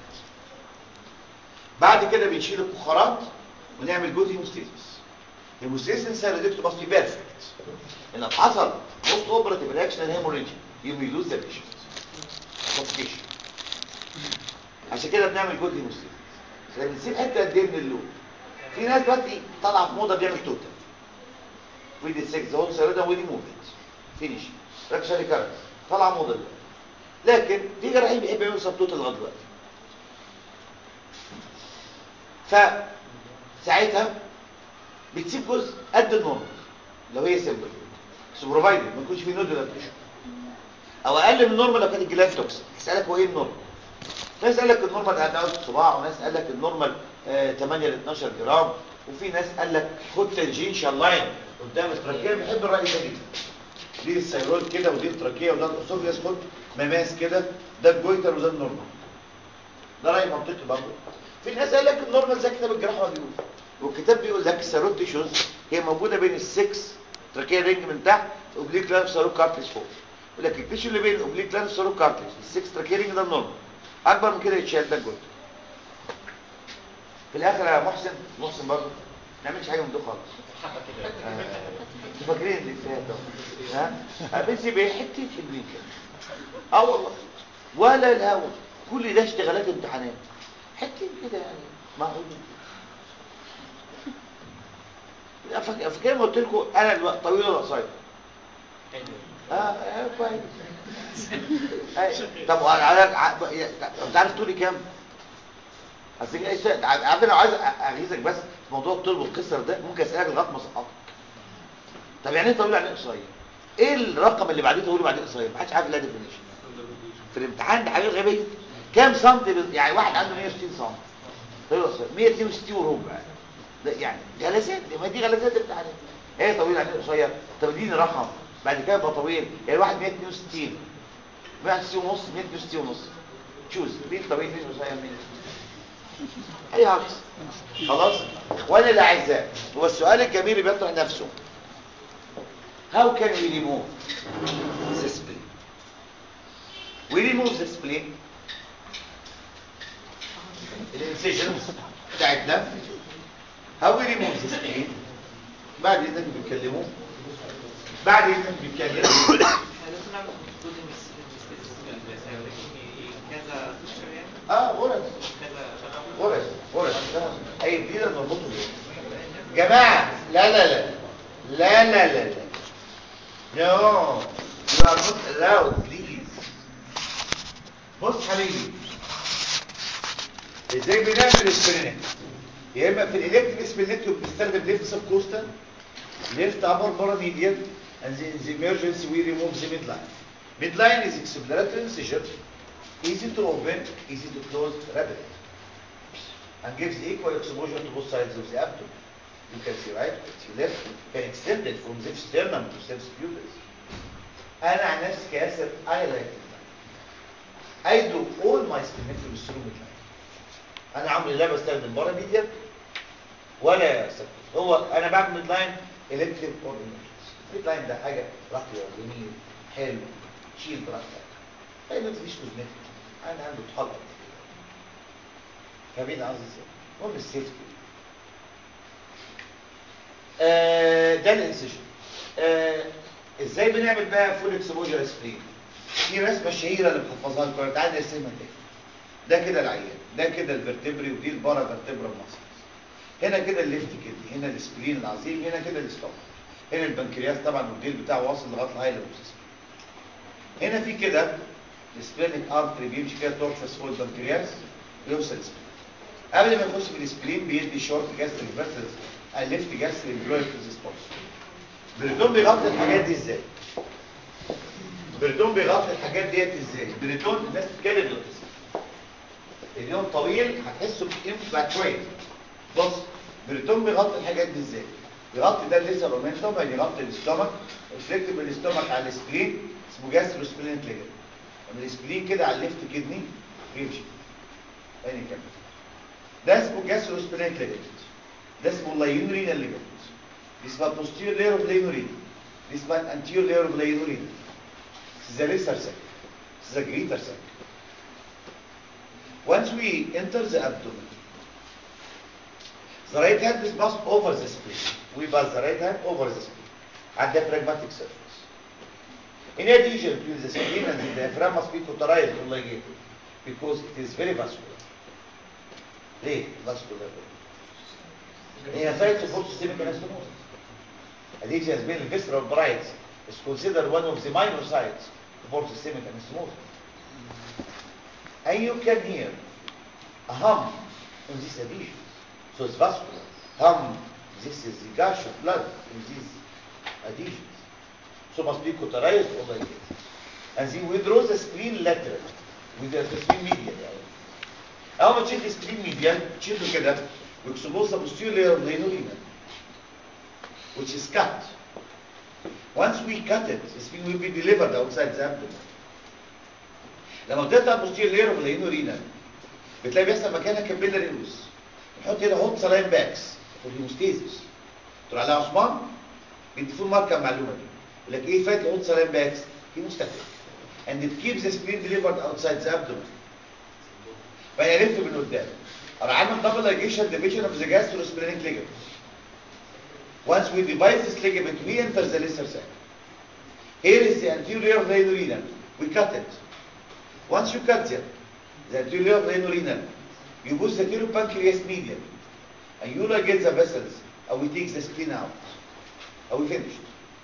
بعد كده بنشيل الفخارات ونعمل جزء هيموستاسيس الهيموستاسيس سيرودكتو ماست بي بيرفكت ان لو حصل بوست اوبراتيف رياكشن هيموريج يو مي لوز ذا بيشنت سفوكيشن عشان كده بنعمل جزء هيموستاسيس بنسيب حته قد ايه من اللون في ناس دلوقتي طالعه في موضه بيعمل توتال ويدي 6 هون سيرودا ويدي موفمنت فينيش ركشه ريكارنس طالعه موضه دلوقتي لكن في جراحين بيحب يعملوا سب توتال لغايه دلوقتي فساعتها بتسيب جزء قد النورمال لو هي سيمبل سوبرفايدر ما يكونش فيه نودولار تيشو او اقل من النورمال لو كانت الجلاند توكسيك اسالك هو ايه النورمال ناس قال لك النورمال هتعود صباع وناس قال لك النورمال آه 8 ل 12 جرام وفي ناس قال لك خد تنجينشال لاين قدام التراكيه بحب الراي ده جدا دي السيرول كده ودي التراكيه وده الاسوفياس خد مماس كده ده الجويتر وده النورمال ده راي منطقي برضه في ناس قال لك النورمال زي كتاب الجراحه ما بيقول والكتاب بيقول لك السيرول تيشوز هي موجوده بين السكس تراكيه رينج من تحت اوبليك لانس سيرول كارتلج فوق يقول لك التيشو اللي بين الاوبليك لانس سيرول كارتلج السكس تراكيه رينج ده النورمال اكبر من كده يتشال ده الجويتر في الاخر يا محسن محسن برضه ما نعملش حاجه من دول خالص انتوا فاكرين اللي فات ها بنسي بيه حته حلوين كده اه والله ولا الهوا كل ده اشتغالات امتحانات حته كده يعني معقول فاكر ما قلت لكم انا الوقت طويل ولا قصير اه اه كويس طب انت عارف طولي كام اصل عارف انا عايز اغيظك بس في موضوع الطول والقصر ده ممكن اسالك لغايه ما اسقطك طب يعني ايه طويل يعني ايه قصير ايه الرقم اللي بعديه طويل وبعديه قصير ما حدش عارف لا ديفينيشن في الامتحان ده حاجه غبيه كام سنتي يعني واحد عنده 160 سم طويل قصير 162 وربع ده يعني غلاسات ما دي غلاسات الامتحانات ايه طويل يعني ايه قصير طب اديني رقم بعد كده يبقى طويل يعني واحد 162 162 ونص 162 ونص تشوز مين طويل مين قصير مين اي عكس خلاص اخواني الاعزاء هو السؤال الجميل اللي بيطرح نفسه how can we remove the spleen we remove the spleen الانسيجنز بتاعتنا how we remove the spleen بعد اذنك بيتكلموا بعد اذنك بيتكلموا اه غرز غرز غرز اي جديده نربطه بيه جماعه لا لا لا لا لا لا لا No, you are not allowed, please. بص حبيبي ازاي بنعمل السبرينك يا اما في الالكتريك سبرينك بنستخدم ليفت سب كوستال ليفت ابر بارا ميديال and in the emergency we remove the midline midline is explanatory incision easy to open easy to close rapidly and gives equal exposure to both sides of the abdomen You can see right, see left, can extend it from the sternum to the pubis. أنا عن نفسي كياسر I like it. I do all my spinectomy through midline. أنا عمري لا بستخدم بارا ميديا ولا سبت. هو أنا بعمل ميدلاين electric or emergency. ميدلاين ده حاجة راقية جميل حلو شيل براحتك. لأن مفيش كوزمتيك. أنا عنده طحال قد كده. فاهمين قصدي ازاي؟ المهم السيفتي. آه ده الانسيشن آه ازاي بنعمل بقى فول اكسبوجر سبرين في رسمه شهيره اللي بحفظها لكم انا تعالى نرسمها تاني ده كده العيان ده كده الفرتبري ودي البارا فيرتبرا ماسل هنا كده الليفت كده هنا السبلين العظيم هنا كده الاستومك هنا البنكرياس طبعا والديل بتاعه واصل لغايه الهايلوسيس هنا في كده السبلينيك ارتري بيمشي كده تورشس فوق البنكرياس ويوصل السبلين قبل ما يخش في السبلين بيدي شورت جاستريك فيسلز الليفت جاستريك بلويد ريسبونس بريتون بيغطي الحاجات دي ازاي بريتون بيغطي الحاجات ديت ازاي بريتون الناس بتتكلم دلوقتي اليوم طويل هتحسوا بقيمته بعد شويه بص بريتون بيغطي الحاجات دي ازاي بيغطي ده الليزر رومنتوم يعني يغطي الاستومك ريفلكت بالاستومك على السبلين اسمه جاسترو سبلين ليجن من السبلين كده على الليفت كدني يمشي تاني كمل ده اسمه جاسترو سبلين ليجن ده اسمه لاينورينا ليجن دي اسمها posterior layer of لاينورينا دي اسمها anterior layer of لاينورينا This is a lesser sac. This is a greater sac. Once we enter the abdomen, the right hand is passed over the spleen. We pass the right hand over the spleen at the diaphragmatic surface. In addition to the spleen and the diaphragm must be cauterized or ligated because it is very vascular. ليه vascular? هي site of systemic anastomosis. Adhesion has been visceral bright is considered one of the minor sites for systemic anastomosis. And you can hear a hum in this adhesion. So it's vascular. Hum, this is the gush of blood in these adhesions. So must be cauterized or like this. And then withdraw the spleen lateral with the spleen medial يعني. أول ما تشيل السبلين medial تشيله كده ويكسبوز the posterior layer of the inulina which is cut. Once we cut it, the spleen will be delivered outside the abdomen. لما بتقطع posterior layer of the inulina بتلاقي بيحصل مكانها كابيلاري روس نحط هنا هوت سلاين باكس فور هيموستيزيس تروح عليها عثمان بيدي فول ماركه المعلومه دي يقول لك ايه فايده الهوت سلاين باكس هيموستاتيك and it keeps the spleen delivered outside the abdomen فهي لف من قدام اروح عامل double ligation division of the gastrosplenic ligament once we divide this ligament we enter the lesser sac here is the anterior of the inulina we cut it once you cut it the anterior of the inulina you push the pancreas median and you ligate the vessels and we take the spleen out and we finished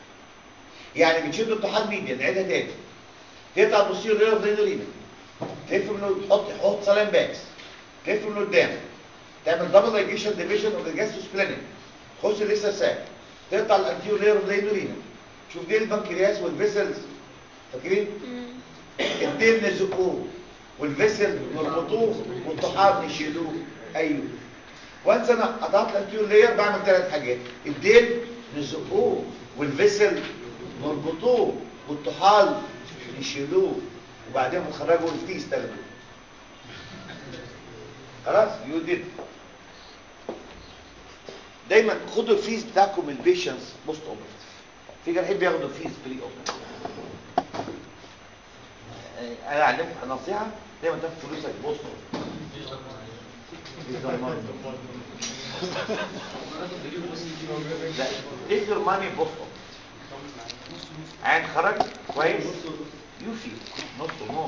يعني بتشد الطحال ميديا نعيدها تاني تقطع البوستيريور لير اوف ذا انولينا تلف من تحط تحط سلام باكس تلف من قدام تعمل دبل لايجيشن ديفيجن اوف ذا جاستروسبلينيك تخش الليسر ساك تقطع الانتيور لير اوف ذا انولينا شوف دي البنكرياس والفيسلز فاكرين الديل نزقوه والفيسل نربطوه والطحال نشيلوه ايوه وانس انا قطعت الانتيور لير بعمل ثلاث حاجات الديل نزقوه والفيسل نربطوه والطحال يشيلوه وبعدين نخرجوا الفيس تاخدوه خلاص يو ديد دايما خدوا الفيس بتاعكم البيشنس بوست اوبرتيف في جراحين بياخدوا فيس بري اوبرتيف انا اعلمك نصيحه دايما تاخد فلوسك بوست لا take your money بوست عين خرج كويس يوفي نص ونص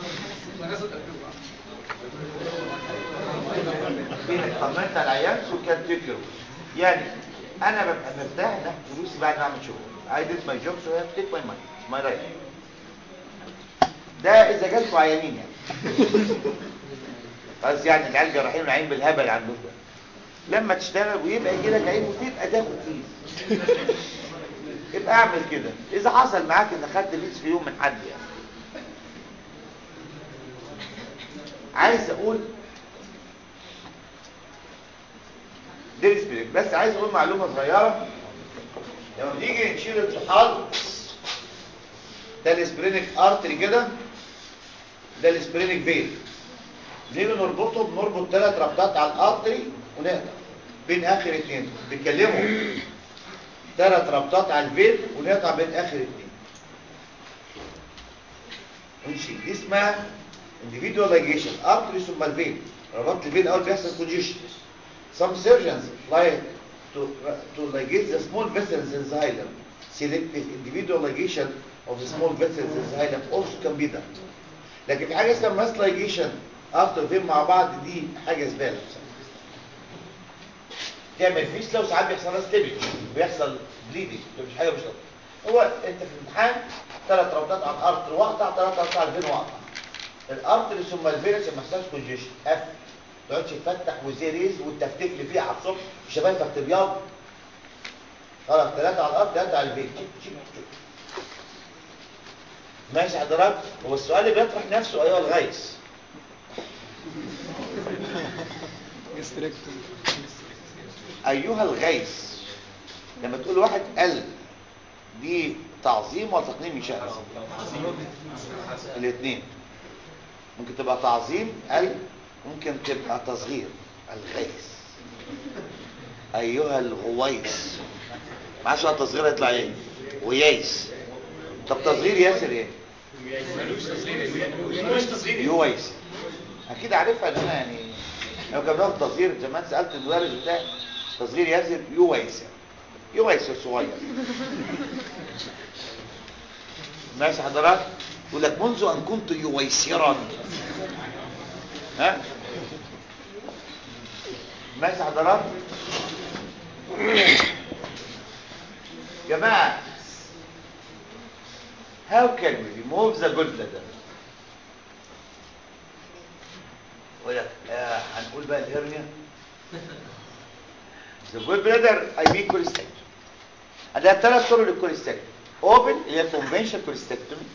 انك طمنت على العيال so can take care of. يعني انا ببقى مرتاح ناخد فلوسي بعد ما اعمل شغل I did my job so I have to take my money It's my right ده اذا جالكوا عيانين يعني بس يعني العيال جراحين العين بالهبل عندكم لما تشتغل ويبقى يجي لك عين وتبقى تاخد فلوس يبقى اعمل كده اذا حصل معاك ان خدت فلوس في يوم من حد يعني عايز اقول ديرسبريك بس عايز اقول معلومه صغيره لما بنيجي نشيل الطحال ده الاسبرينيك ارتري كده ده الاسبرينيك فين نيجي نربطه بنربط ثلاث ربطات على الارتري ونقطع بين اخر اتنين بيتكلموا ثلاث ربطات على الفين ونقطع بين اخر اتنين ونشيل دي اسمها individual ligation artery ثم الفين ربطت الفين اول بيحصل congestion some surgeons like to to ligate the small vessels in the hilum selective individual ligation of the small vessels in the hilum also can be done لكن في حاجه اسمها mass ligation افتر فين مع بعض دي حاجه زباله بصراحه تعمل فيسلا وساعات بيحصل لها ستيبل بيحصل بليدنج ده مش حاجه مش لطيفه هو انت في الامتحان ثلاث ربطات على الارض واقطع ثلاث ربطات على الفين واقطع الارض اللي ثم الفينس ما يحصلش كونجيشن قفل ما تقعدش تفتح وزيريز والتفتيف فيه على الصبح شبايفك تبيض خلاص ثلاثه على الارض ثلاثه على الفين تشيك تشيك تشيك. ماشي حضرتك هو السؤال اللي بيطرح نفسه ايها الغيث ايها الغيث لما تقول واحد قل دي تعظيم ولا تقنين من شأن الاثنين ممكن تبقى تعظيم قل ممكن تبقى تصغير الغيث ايها الغويس معاش بقى تصغير يطلع ايه غييس طب تصغير ياسر ايه يويس اكيد عارفها ان انا يعني لو كان بناخد تصغير زمان سالت المدرس بتاعي تصغير ياسر يويس يعني. يويس الصغير ماشي حضرتك يقول لك منذ ان كنت يويسرا ها ماشي حضرتك جماعه how can we remove the gallbladder يقول لك آه هنقول بقى الهرنيا the gallbladder I mean cholecystectomy عندها ثلاث طرق للكوليستكتومي اوبن اللي هي conventional cholecystectomy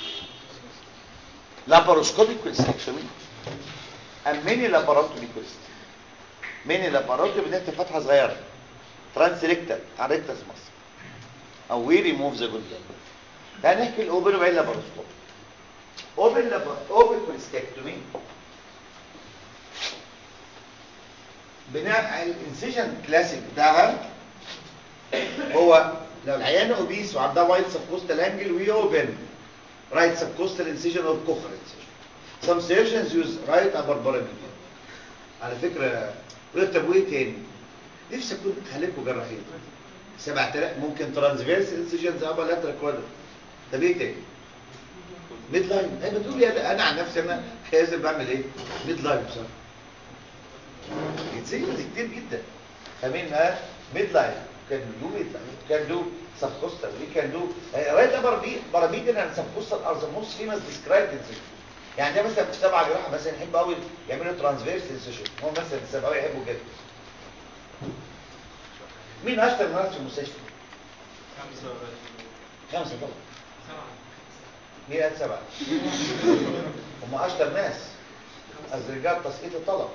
laparoscopic cholecystectomy and mini laparotomy cholecystectomy mini laparotomy بنفتح فتحه صغيره ترانسريكتال على ريكتس مصر او we remove the gallbladder تعال نحكي الاوبن وبعدين لاباروسكوب اوبن لابا اوبن كوليستكتومي بناء على الانسيجن كلاسيك بتاعها هو لو العيان اوبيس وعندها وايت سبكوستال انجل وي اوبن رايت سبكوستال انسيجن اور كوخر انسيجن some surgeons use right upper pyramid على فكره قلت طب وايه تاني نفسي اكون خليكم جراحين 7000 ممكن ترانسفيرس انسيجنز ابر لاترال كوادر طب ايه تاني ميد لاين ايه بتقول يا انا عن نفسي انا لازم بعمل ايه ميد لاين بصراحه يتسجل كتير جدا فاهمين ها ميد لاين كان دو ميد لاين كان دو سب كوستال وي كان دو رايت ابر بي باراميدن اند سب كوستال ار ذا موست فيمس ديسكرايبد يعني ده مثلا في سبعه جراحه مثلا يحب قوي يعملوا ترانسفيرس انسيشن هو مثلا السبعه يحبوا كده مين اشطر ناس في المستشفى خمسة خمسه طبعا سبعة مين قال سبعه هم اشطر ناس الرجال تسقيط الطلب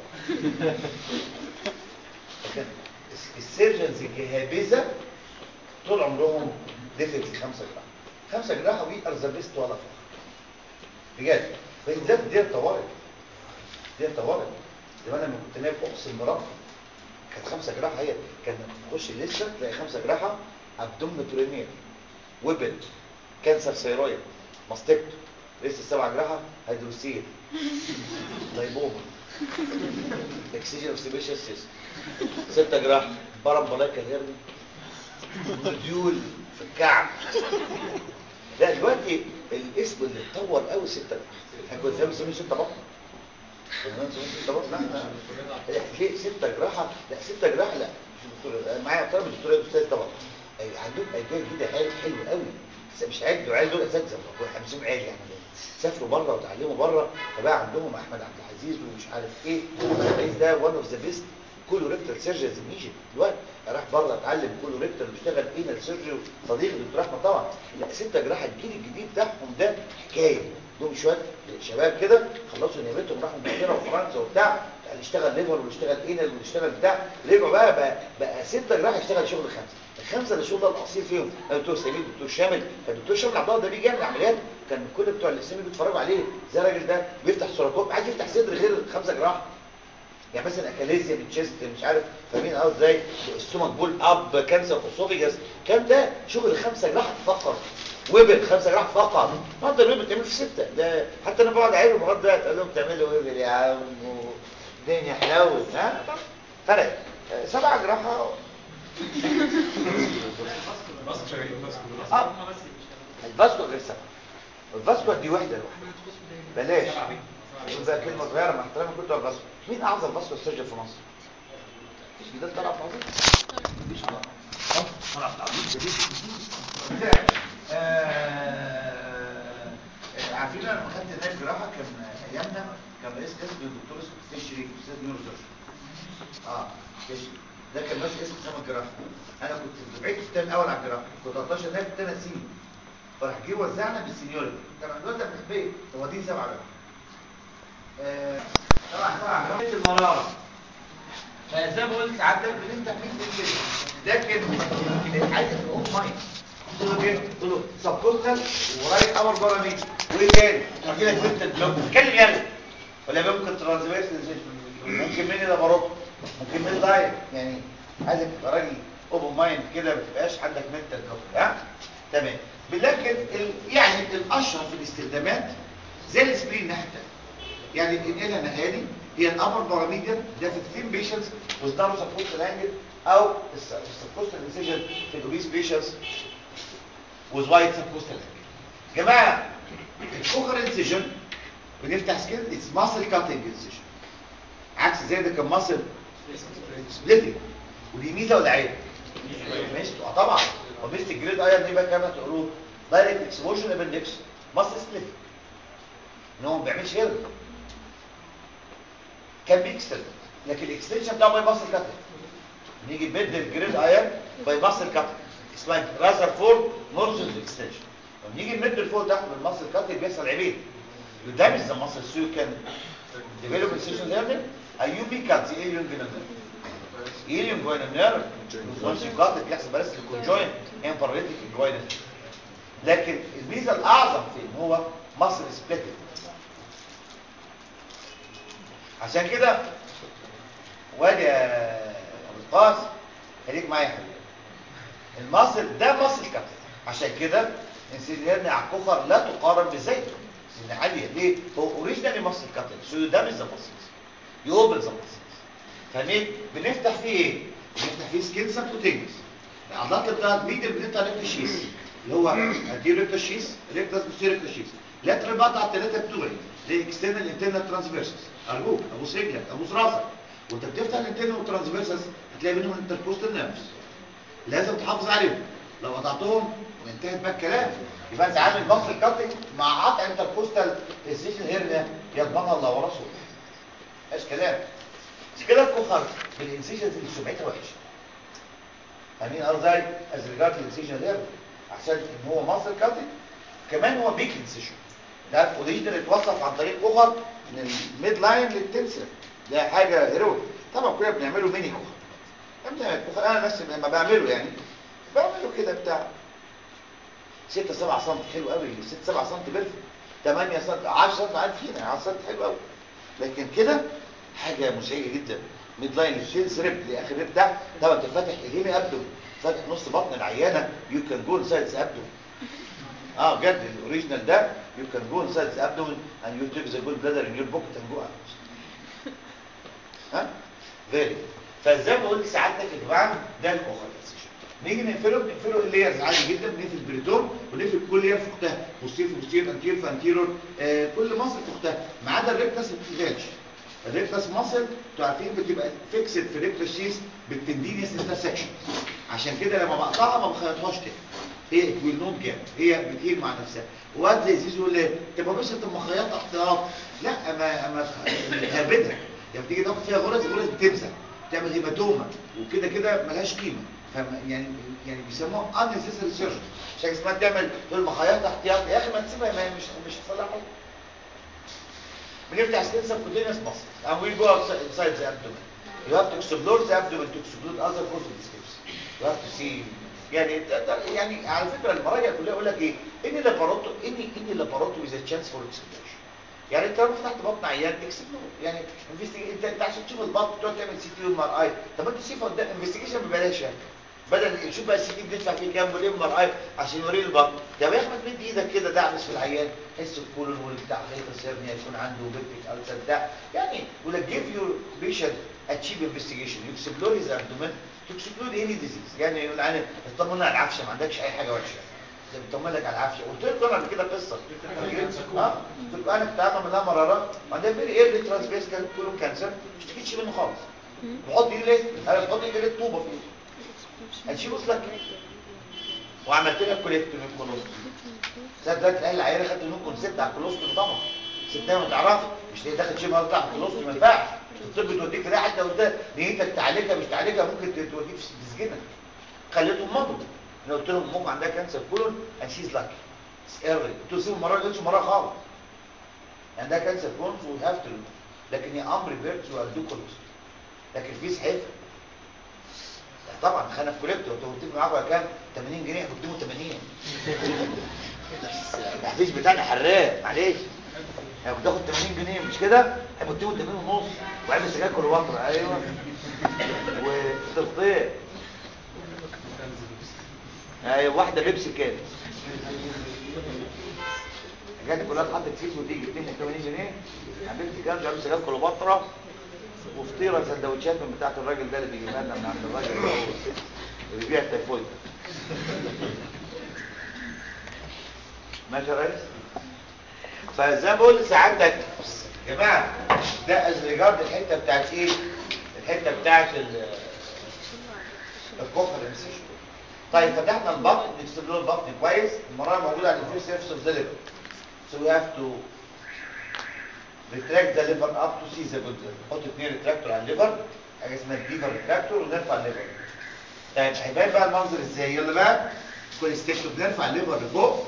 لكن السيرجنز الجهابذه طول عمرهم ديفيت خمسه جراحه خمسه جراحه وي ار ذا بيست ولا فخر بجد بالذات دي طوارئ دي طوارئ زمان لما كنت نايم اقسم بربي كانت خمسه جراحه هي كان تخش لسه تلاقي خمسه جراحه ابدومينوتورينيا ويبل كانسر ثيرويد ماستكتو لسه السبعه جراحه هيدروسيل لايبوما اكسجين اوف سيبيشيس ستة جراح بارامبولايكال هيرني موديول في الكعب لا دلوقتي الاسم اللي اتطور قوي ستة جراح احنا كنا زمان بنسميه ستة بطن كنا زمان بنسميه ستة بطن لا لا ليه ستة جراحة لا ستة جراحة لا مش دكتور أنا معايا طالب دكتور استاذ طبعا أي- عندهم اجيال جديده حلو حلو قوي بس مش عيال دول عيال دول اساتذه احنا بنسميهم عيال يعني سافروا بره وتعلموا بره فبقى عندهم احمد عبد العزيز ومش عارف ايه الرئيس ده وان اوف ذا بيست كله ريكتال سيرجنز ان ايجيبت دلوقتي راح بره اتعلم كله ريكتال واشتغل اينال سيرجري صديق دكتور احمد طبعا لا ستة جراحه الجيل الجديد بتاعهم ده حكايه دول شويه شباب كده خلصوا نيابتهم راحوا انجلترا وفرنسا وبتاع اللي اشتغل ليفر واللي اشتغل اينال واللي اشتغل بتاع رجعوا بقى بقى, بقى ستة جراحه يشتغل شغل خمسه الخمسه اللي شغل الاصيل فيهم الدكتور سمير الدكتور شامل الدكتور شامل عبد الله ده بيجي يعمل عمليات كان كل بتوع الاسلامي بيتفرجوا عليه زي الراجل ده بيفتح سوراكوب عايز يفتح صدر غير خمسه جراحه يعني مثلا اكاليزيا من تشيست مش عارف فاهمين اه ازاي السtomach بول اب كانسر اسوفيجاس كان ده شغل خمسه جراحه فقط ويبل خمسه جراحه فقط النهارده الويبل بتعمل في سته ده حتى انا بقعد اعيره لغايه دلوقتي اقول لهم بتعملوا ويبل يا عم الدنيا حلاوه ها فرق آه، سبعه جراحه اه الفاسكو غير سبعه الفاسكو دي وحده لوحدها بلاش يقول بقى كلمه صغيره مع احترامي كنت بس مين اعظم باسكت سيرجن في مصر مفيش بدل طلع عبد العزيز مفيش طلع عبد العزيز جديد عارفين انا لما خدت هناك جراحه كان ايامنا كان رئيس قسم الدكتور اسمه حسين شريف استاذ نيورو اه كشف ده كان ماشي اسم قسم الجراحه انا كنت في دفعتي في الترم الاول على الجراحه كنت 13 نائب في ثلاث سنين فراح جه وزعنا بالسينيورتي طبعا دلوقتي احنا في بيت هو دي سبعه بقى آه، طبعا طبعا جراحه المراره فزي ما قلت ساعات بنفتح 100 كده ده كان عايز الاوف مايند قلت له ايه قلت له سبكوستال ورايت امر براميد وايه تاني قلت لك انت بلوك اتكلم يلا ولا ممكن ترانزفيرس ممكن مين ده بروح ممكن مين دايت يعني عايزك تبقى راجل اوبن مايند كده ما تبقاش عندك منتال بلوك ها تمام لكن ال... يعني الاشهر في الاستخدامات زي السبرين الناحيه الثانيه يعني الانيلا النهائي هي الابر باراميديان ده في الثين بيشنز وستارو سبوستال انجل او السبوستال انسيجن في الاوبيس بيشنز with white subcostal angle. جماعة الكوخر انسيجن بنفتح سكين اتس ماسل كاتنج انسيجن عكس زي ده كان ماسل سبليتنج ودي ميزة ولا عيب؟ ميزته اه طبعا وميزة الجريد ايرن دي بقى كمان تقولوا دايركت اكسبوجن ابندكس ماسل سبليتنج ان هو ما بيعملش هيرن كان بيكسترن لكن الاكستنشن بتاعه باي ماسل كاتنج نيجي نبدل الجريد ايرن باي ماسل كاتنج اسمها رازرفورد مورسز اكستنشن لما نيجي نمد لفوق تحت بالمصل كاتنج بيحصل عيبين يدمج ذا مصل سو كان ديفلوب سيشن ليرنينج ايوبي كات زي اليون جنرال اليون جوين النيرف وانس يو كات بيحصل بس الكونجوين ان باراليتيك جوين لكن الميزه الاعظم في ان هو مصل سبليتنج عشان كده وادي يا ابو القاسم خليك معايا يا حبيبي المصل ده مصل كابتن عشان كده انسيليرن على الكفر لا تقارن بزيته سن عاليه ليه هو اوريجينالي مصل كابتن سو ده مش ذا مصل يوبل ذا مصل فاهمين بنفتح فيه ايه بنفتح فيه سكين سبكوتينيوس العضلات اللي بتاعت ميدل بنفتح ريكتا شيس اللي هو ادي ريكتا شيس ريكتاس بوستيريور ريكتا شيس لاترال بقطع الثلاثه بتوعي زي اكسترنال انترنال ترانسفيرسز ارجوك ابوس رجلك ابوس راسك وانت بتفتح الانترنال والترانسفيرسز هتلاقي منهم الانتركوستال نيرفز لازم تحافظ عليهم لو قطعتهم وانتهت بقى الكلام يبقى انت عامل مصل كاتنج مع قطع انتركوستال ستيشن هيرنيا يضمنها الله ورسوله مش كلام مش كده الكفر بالانسيشنز اللي سمعتها وحشه فاهمين ازاي از ريجارد الانسيشن هيرنيا عشان ان هو مصل كاتنج كمان هو بيك انسيشن ده الاوريجينال اتوصف عن طريق كفر من الميد لاين للتنسر ده حاجه هيرويك طبعا كلنا بنعمله ميني كفر انا نفسي لما بعمله يعني بعمله كده بتاع 6 7 سم حلو قوي 6 7 سم بيرفكت 8 سم 10 سم عارف فينا 10 سم حلو قوي لكن كده حاجه مزعجه جدا ميد لاين للسيلز ريب لاخر ريب ده طبعا انت فاتح الهيمي ابدوم فاتح نص بطن العيانه يو كان جو انسايد ابدوم اه بجد الاوريجينال ده يو كان جو انسايد ابدوم اند يو تيك ذا جود بلادر ان يور بوكيت اند جو اوت ها فيري فزي ما قلت سعادتك يا جماعه ده الاخر نيجي نقفله بنقفله الليرز عادي جدا بنقفل البريتون ونقفل كل لير في اختها بوستير في بوستير انتير في انتيرور آه كل مصل في اختها ما عدا الريكتاس ما بتتقفلش الريكتاس مصل انتوا عارفين بتبقى فيكسد في الريكتاس شيس بالتندينيوس انترسكشن عشان كده لما بقطعها ما بخيطهاش تاني هي ويل نوت جاب هي بتهيل مع نفسها وقت زي زيزو يقول لي طب يا باشا انت مخيطه احتياط لا ما ما هابدها لما تيجي تاخد فيها غرز الغرز بتمسح تعمل هيماتوما وكده كده ملهاش قيمه يعني يعني بيسموها unnecessary surgery مش حاجه اسمها تعمل تقول مخيطه احتياط يا اخي ما تسيبها ما مش مش هتصلح حاجه بنفتح سكين سبكوتينيوس ماسل and we go outside inside the abdomen you have to explore the abdomen to exclude other forces escapes you have to see يعني يعني على فكره المراجع كلها يقول لك ايه ان لاباروتو ان ان لاباروتو is a chance for examination يعني انت لو فتحت بطن عيان اكسبلور يعني انت انت عشان تشوف البطن تقعد تعمل سي تي وام ار اي طب انت شوف قدام انفستيجيشن ببلاش يعني بدل شوف بقى السي تي بندفع فيه كام والام ار اي عشان يوريه البطن طب يا احمد مد ايدك كده دعبس في العيان حس الكولون والبتاع خليه السيرنيا يكون عنده بيبتيك السر بتاع يعني يقول لك جيف يور بيشنت اتشيف انفستيجيشن يو اكسبلور هيز ابدومن تو اكسبلور اني ديزيز يعني يقول انا اطمنا على العفشه ما عندكش اي حاجه وحشه زي بتطمن لك على العافيه قلت لكم انا قبل كده قصه اه قلت لكم انا كنت عامل منها مرارات وعندها فيري ايرلي ترانسفيرس كان كله كانسر ما اشتكيتش منه خالص بحط ايدي ليه انا بحط ايدي ليه طوبه فيه هتشيل لك وعملت لها كوليكتومي كولوستومي صدقت الاهل العيال خدت منكم ست على الكولوستومي طبعا ستها ما تعرفش مش هي داخل شيء مرضى على الكولوستومي ما ينفعش الطب توديك في ده حتى وانت نيتك تعالجها مش تعالجها ممكن توديك في تسجنها خليتهم مضوا انا قلت لهم امك عندها كانسر كولون اند شيز لاكي ايرلي قلت له سيبوا المره دي قلتش مره خالص عندها كانسر كولون فو هاف تو لكن يا امر بيرت يو دو كولوستومي لكن في سحيفه طبعا خانه في كوليكتور انتوا متفق معاكم على كام 80 جنيه بتديهم 80 التحفيز بتاعنا حراق معلش انا كنت اخد 80 جنيه مش كده هيبقى اديهم 80 ونص وعيب السجاير كل فتره ايوه وتفطير ايوه واحده بيبسي كانت الحاجات كلها اتحطت فيس وتيجي 82 جنيه حبيبتي كام جاب سجاير كل فتره وفطيره سندوتشات من بتاعه الراجل ده اللي بيجيبها لنا من عند الراجل اللي هو اللي بيبيع التيفويد ماشي يا ريس فزي ما بقول سعادتك يا جماعه ده از ريجارد الحته بتاعت ايه الحته بتاعت الكونفرنس طيب فتحنا البطن نكسب له البطن كويس المراره موجوده على الفيو سيرفس اوف ذا ليفر so we have to retract the liver up to see the good liver نحط اثنين ريتراكتور على الليفر حاجه اسمها الديفر ريتراكتور ونرفع الليفر طيب هيبان بقى المنظر ازاي يلا بقى كل ستيكتو بنرفع الليفر لفوق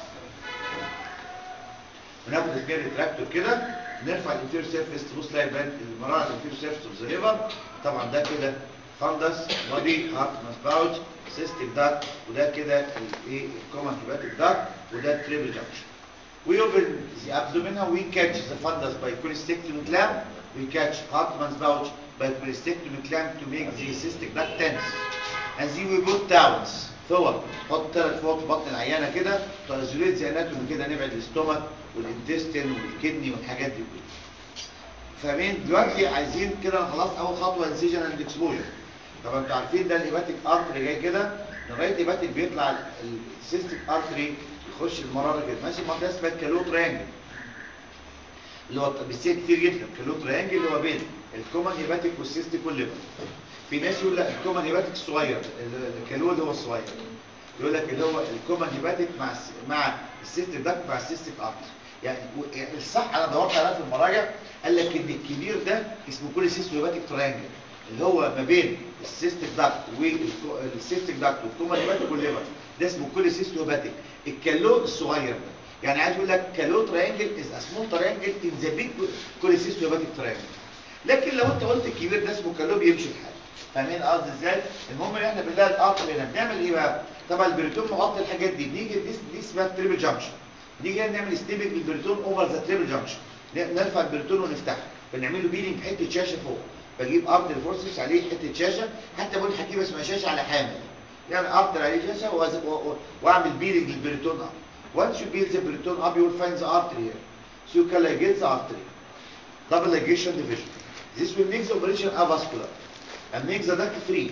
وناخد اثنين ريتراكتور كده نرفع الانفير سيرفيس تبص تلاقي بان المراره الانفير سيرفيس اوف ذا ليفر طبعا ده كده فندس بودي هارت باوتش سيستيك داك وده كده الايه الكومن هيباتيك داك وده التريبل جانكشن We open the abdomen and we catch the fundus by cholecystectomy clamp. We catch Hartmann's pouch by cholecystectomy clamp to make the cystic duct tense. And then we put towels. فوق حط ثلاث فوق في بطن العيانه كده تايزوليت زي اناتومي كده نبعد الاستومك والانتستين والكدني والحاجات دي كلها. فاهمين؟ دلوقتي عايزين كده خلاص اول خطوه انسيجن اند اكسبوجر. طبعا انتوا عارفين ده الهيباتيك ارتري جاي كده لغايه الهيباتيك بيطلع السيستيك ارتري يخش المراره كده ماشي منطقه اسمها كالو تريانجل اللي هو بيصير كتير جدا كالو تريانجل اللي هو بين الكومن هيباتيك والسيستيك والليفر في ناس يقول لك الكومن هيباتيك الصغير الكالو اللي هو الصغير يقول لك اللي هو الكومن هيباتيك مع الس... مع السيستيك داكت مع السيستيك ارتري يعني يعني الصح انا دورت عليها في المراجع قال لك ان الكبير ده اسمه كل سيستو هيباتيك تريانجل اللي هو ما بين السيستيك داكت والسيستيك داكت والكومن هيباتيك والليفر ده اسمه كل سيستو هيباتيك الكالو الصغير ده يعني عايز اقول لك كالو تريانجل از اسمول تريانجل ان ذا بيج كوليسيستو هيباتيك تريانجل لكن لو انت قلت الكبير ده اسمه كالو بيمشي في حاله فاهمين قصدي ازاي المهم ان احنا بنلاقي القطر هنا بنعمل ايه بقى طبعا البريتون مغطي الحاجات دي بنيجي دي, دي اسمها تريبل جانكشن نيجي نعمل ستيبنج للبريتون اوفر ذا تريبل جانكشن نرفع البريتون ونفتحه بنعمل له بيلينج حته شاشه فوق بجيب ارتر فورسز عليه حته شاشه حتى بقول حكيمه اسمها شاشه على حامل يعني ارتر عليه شاشه واعمل بيلينج للبريتون اب once you build the periton up you will find the artery here so you can ligate the artery double ligation division this will make the operation avascular and make the duct free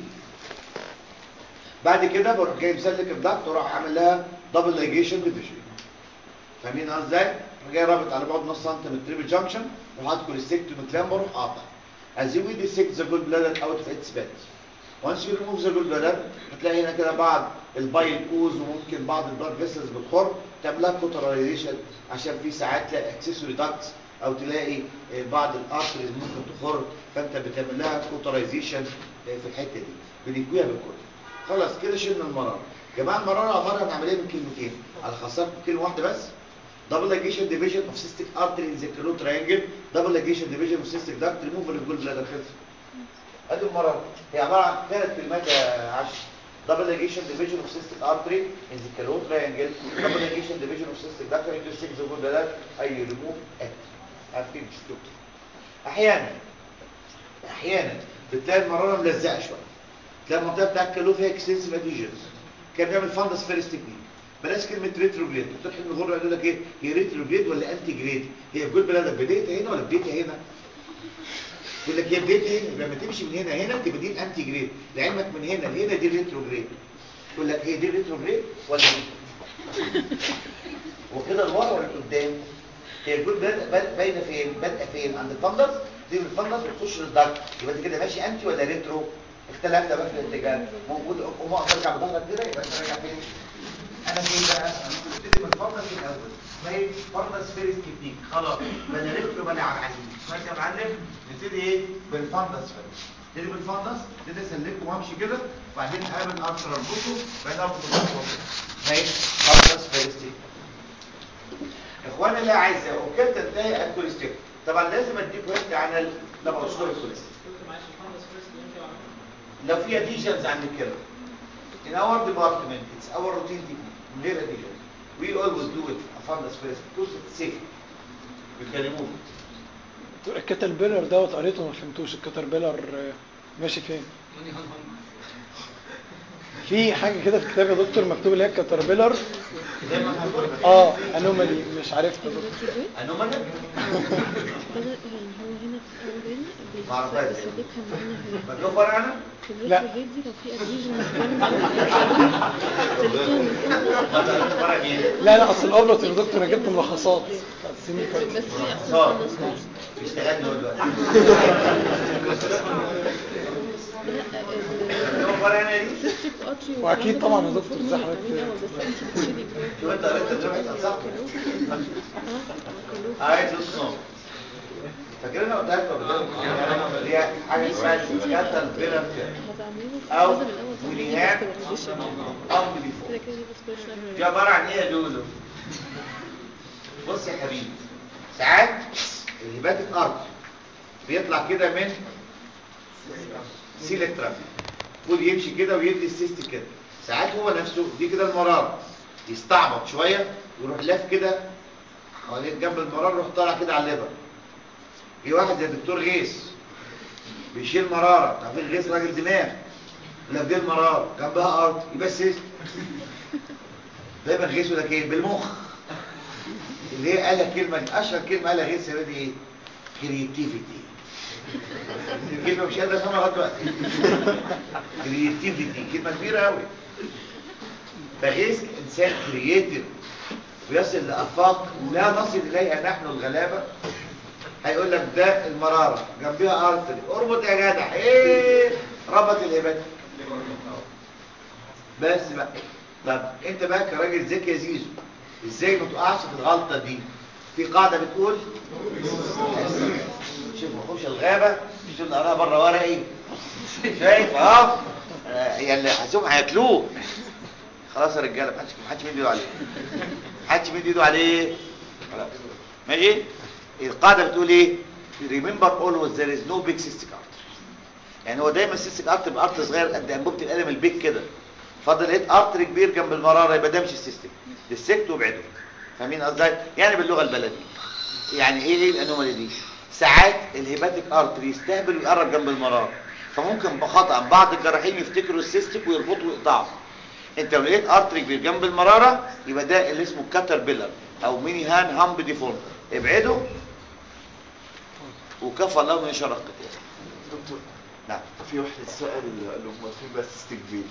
بعد كده بروح جاي مسلك الدكت وراح عامل لها دبل لايجيشن ديفيجن فاهمين ازاي جاي رابط على بعد نص سنتي من التريبل جانكشن وحاطط كوليستيكتومي كلام بروح قاطع as you will dissect the gallbladder out of its bed once you remove the gallbladder هتلاقي هنا كده بعض البايل اوز وممكن بعض البلاد فيسلز بتخر تعملها كوترايزيشن عشان في ساعات تلاقي اكسسوري داكتس او تلاقي بعض الارتريز ممكن تخر فانت بتعمل لها كوترايزيشن في الحته دي بنكويها بالكل خلاص كده شلنا المراره جماعه المراره عباره عن عمليه من كلمتين على خاصه كلمه واحده بس double ligation division of cystic artery in the canoe triangle double ligation division of cystic duct removal of gallbladder خلص ادي المراره هي عباره عن ثلاث كلمات يا عشر double ligation division of cystic artery in the canoe triangle double ligation division of cystic duct into six the gallbladder اي remove it عارفين مش دكتور احيانا احيانا بتلاقي المراره ملزقه شويه تلاقي المنطقه بتاعت الكالو فيها اكستنسيف اديجنز كان بيعمل فاندس فيرست تكنيك بلاش كلمه ريتروجريد بتروح من غره يقول لك ايه هي ريتروجريد ولا انتي جريد هي الجول بلادك بدايتها هنا ولا بدايتها هنا يقول لك هي بدايتها هنا لما تمشي من هنا هنا تبقى دي الانتي جريد لعلمك من هنا لهنا دي الريتروجريد يقول لك هي دي الريتروجريد ولا دي وكده لورا ولا لقدام هي الجول باينه فين بادئه فين عند الفندس دي من الفندس بتخش للدارك يبقى انت كده ماشي انتي ولا ريترو اختلفنا بقى في الاتجاه موجود قوم اقف ارجع بظهرك كده يبقى انت راجع فين انا فين بقى انا كنت ببتدي من الفندس الاول اسمها ايه فندس فيرست تكنيك خلاص بلا ريترو بلا عبد العزيز يا معلم نبتدي ايه بالفندس فيرست نبتدي بالفندس نبتدي اسلكه وامشي كده وبعدين اقابل ارتر اربطه بعدين اربط الفندس ماشي فندس فيرست تكنيك اخوانا اللي عايزه وكده تنتهي الكوليستيك طبعا لازم اديك وقت عن اللابوروسكوبيك كوليستيك لو في adhesions عند الكلى in our department it's our routine technique من غير adhesions we always do it a fundus first because it's safe we can remove it الكتربيلر دوت قريته ما فهمتوش الكتربيلر آه، ماشي فين في حاجه كده في الكتاب يا دكتور مكتوب اللي هي الكتربيلر زي ما هنقول اه انومالي مش عارفها يا دكتور انومالي بدأ يعني هو هنا في الأول بي- معرفهاش. بيسلكها معانا هنا مكتوب فرع انا في لا. الريترو دي لو في أديجن سلكها من ما تعرفش فرع مين لا لا اصل الابلط يا دكتور انا جبت ملخصات بتاعت السنين اللي فاتت. بس في أحسن صار خالص خالص. بيشتغلني هو دلوقتي لا مكتوب فرع انا دي السيستيك أتري وأكيد طبعا يا دكتور زي حضرتك بس أنت بتشيلي شوف انت قريت الدرجة صح عايز نص فاكرين قلت لك قبل كده اللي هي حاجه اسمها الكاتل بيرنت أو وليهان ام بيفور كده كده بس دي عباره عن ايه يا دولو بص يا حبيبي ساعات الهباتيك ارض بيطلع كده من سيل الترافيك يقول يمشي كده ويدي السيست كده ساعات هو نفسه دي كده المرار يستعبط شويه ويروح لاف كده حوالين جنب المرار يروح طالع كده على الليفر في واحد زي الدكتور غيث بيشيل مراره عارفين غيث راجل دماغ لا دي المراره جنبها ارض يبقى السيست دايما غيث يقول لك ايه بالمخ اللي هي قالها كلمه اشهر كلمه قالها غيث يا دي ايه كريتيفيتي الكلمه مش قادر افهمها لغايه دلوقتي كريتيفيتي كلمه كبيره قوي فغيث انسان كرييتيف ويصل لافاق لا نصل اليها نحن الغلابه هيقول لك ده المراره جنبها ارتري اربط يا جدع ايه ربط الهبات بس بقى طب انت بقى كراجل ذكي يا زيزو ازاي ما تقعش في الغلطه دي في قاعده بتقول شوف وحوش الغابه شوف نقراها بره ورقي شايف اه آه، يا اللي هسوم هياكلوه خلاص يا رجاله محدش محدش مد ايده عليه محدش مد ايده عليه خلاص ماشي القاعده بتقول ايه remember always there is no big cystic artery يعني هو دايما السيستيك ارتري بيبقى ارتري صغير قد انبوبه القلم البيك كده فضل لقيت ارتري كبير جنب المراره يبقى ده مش السيستيك ديسكت وابعده فاهمين قصدي يعني باللغه البلدي يعني ايه ايه الانومالي دي ساعات الهيباتيك ارتري يستهبل ويقرب جنب المراره فممكن بخطا بعض الجراحين يفتكروا السيستيك ويربطوا ويقطعوا انت لو لقيت ارتري كبير جنب المراره يبقى ده اللي اسمه كاتر بيلر او ميني هان هامب ديفورم ابعده وكفى الله من شر القتال دكتور نعم في واحد سأل قال له ما في بس تكبير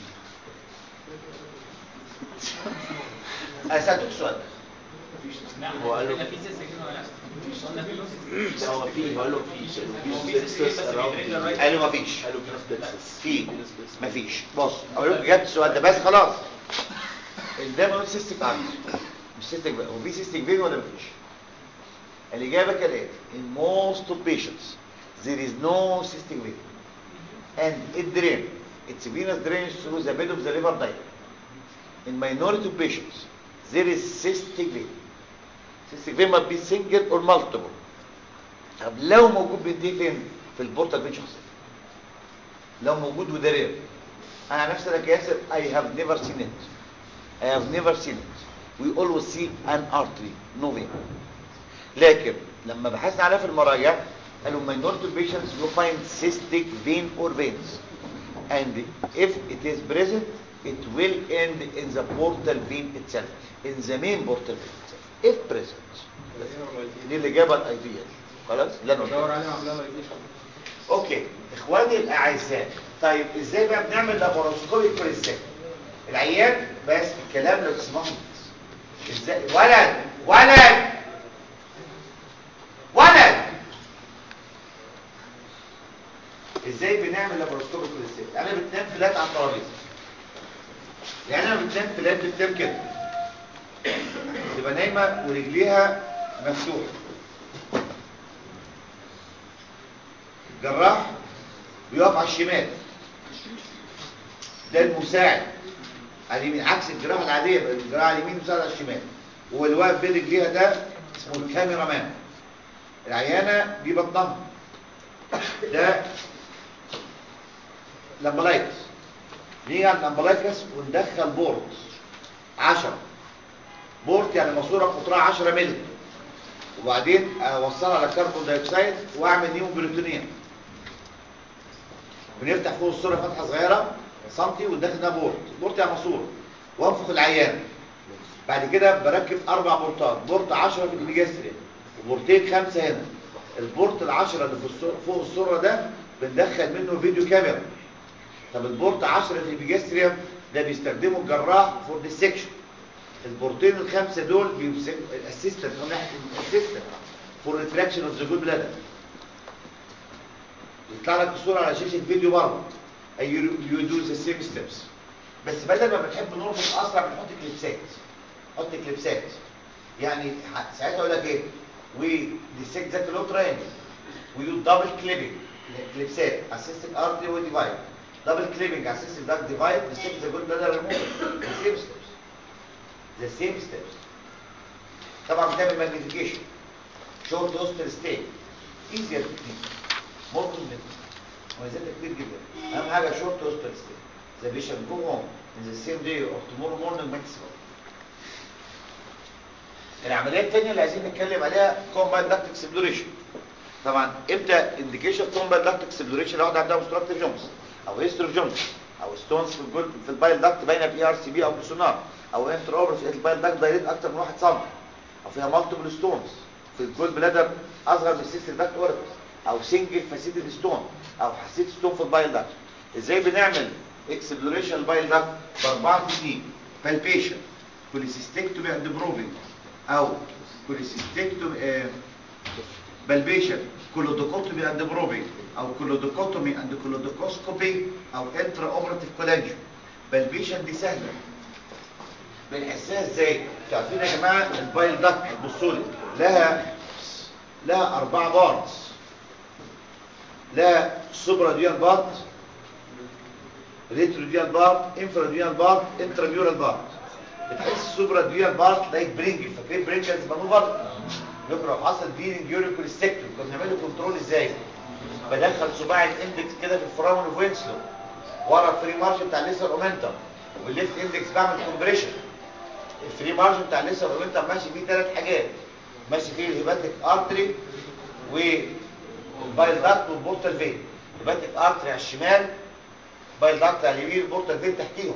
انا سالتك سؤال هو قال له في سيستم ولا لا؟ لا هو في هو قال له مفيش قال له مفيش تكساس اراوند قالوا مفيش قال له في ناس تكساس في مفيش بص اقول لكم جبت السؤال ده بس خلاص ده بقول سيستيك ارتري مش سيستيك بقى هو في سيستيك فين ولا مفيش الاجابه كالاتي in most of patients there is no cystic vein and it drain it's venous drainage through the bed of the liver duct in minority of patients there is cystic vein cystic vein must be single or multiple طب لو موجود بينتهي فين في البورتال فين شخصيا لو موجود وده رير انا نفسي انا كياسر I have never seen it I have never seen it we always see an artery no vein لكن لما بحثنا عليها في المراجع قالوا minority patients you find cystic vein or veins and if it is present it will end in the portal vein itself in the main portal vein itself if present دي الاجابه الايديال خلاص لا بدور عليه عاملها لايفيشن اوكي اخواني الاعزاء طيب ازاي بقى بنعمل لاباروسكوبيك كوليستيك العيان بس الكلام لو تسمعوا ازاي ولد ولد ولد ازاي بنعمل لابروسكوبيك كوليستيك انا بتنام فلات على الترابيزه يعني انا بتنام فلات بتنام كده تبقى نايمه ورجليها مفتوحه الجراح بيقف على الشمال ده المساعد على اليمين عكس الجراحه العاديه يبقى الجراحه على اليمين مساعد على الشمال واللي واقف بين رجليها ده اسمه الكاميرا مان العيانه دي بطنها ده لامبلايكس نيجي على اللامبلايكس وندخل بورت 10 بورت يعني ماسوره قطرها 10 مللي وبعدين اوصلها على كربون دايوكسيد واعمل نيوم بريتونيوم بنفتح فوق الصوره فتحه صغيره سنتي وندخل ده بورت بورت يعني ماسوره وانفخ العيان بعد كده بركب اربع بورتات بورت 10 في الابيجاستريا وبورتين خمسه هنا البورت العشرة اللي في الصورة فوق الصورة ده بندخل منه فيديو كاميرا طب البورت 10 في الابيجاستريا ده بيستخدمه الجراح فور ديسكشن البورتين الخمسه دول بيمسكوا الاسيستنت من ناحيه الاسيستنت فور ريتراكشن اوف ذا جود بلادر يطلع لك الصوره على شاشه فيديو بره اي يو دو ذا سيم ستيبس بس بدل ما بنحب نربط اسرع بنحط كليبسات حط كليبسات يعني ساعتها اقول لك ايه وي ديسكت ذات لو تراينجل وي دو دبل كليبنج كليبسات اسيستنت ارتري وديفايد دبل كليبنج اسيستنت داك ديفايد ديسكت ذا جود بلادر ريموفر ذا سيم ستيبس ذا سيم ستيبس طبعا بتعمل ماجنيفيكيشن شورت اوستر ستيت ايزير تكنيك مور كوزمتيك مميزاتها كتير جدا اهم حاجه شورت اوستر ستيت ذا بيشنت جو هوم ان ذا سيم داي اور تومورو مورنينج ماكسيموم العمليه الثانيه اللي عايزين نتكلم عليها كومباين داكت اكسبلوريشن طبعا امتى انديكيشن كومباين داكت اكسبلوريشن لو واحد عندها اوبستراكتيف جونز او هيستروف جونز او ستونز في الجول في البايل داكت باينه في ار سي بي او بسونار او انتر اوبر في البايل داكت دايريت اكتر من 1 سم او فيها مالتيبل ستونز في الجول بلادر اصغر من السيستم داكت اوربس او سنجل فاسيتد ستون او حسيت ستون في البايل داكت ازاي بنعمل اكسبلوريشن البايل داكت باربعه تكنيك بالبيشن كوليسيستكتومي اند بروفنج او كوليسيستكتومي بالبيشن كولودوكوتومي اند بروفنج او كولودوكوتومي اند كولودوكوسكوبي او انترا اوبراتيف كولانجيو بالبيشن دي سهله بنحسها ازاي عارفين يا جماعه البايل داكت بصوا لي لها لها اربع بارتس لها سوبرا ديال بارت ريترو ديال بارت انفرا ديال بارت انتراميورال بارت بتحس السوبرا ديال بارت لايك برينجل فاكرين برينجلز مانوفر نقرا حصل بيرنج يورين كوليستكتوم كنا بنعمله كنترول ازاي بدخل صباع الاندكس كده في الفرامل وفينسلو ورا الفري مارجن بتاع الليسر اومنتم والليفت اندكس بعمل كومبريشن الفري مارجن بتاع الليسر اومنتم ماشي فيه ثلاث حاجات ماشي فيه الهيباتيك ارتري والبايل داكت والبورتال فين الهيباتيك ارتري على الشمال بايل داكت على اليمين البورتال فين تحتيهم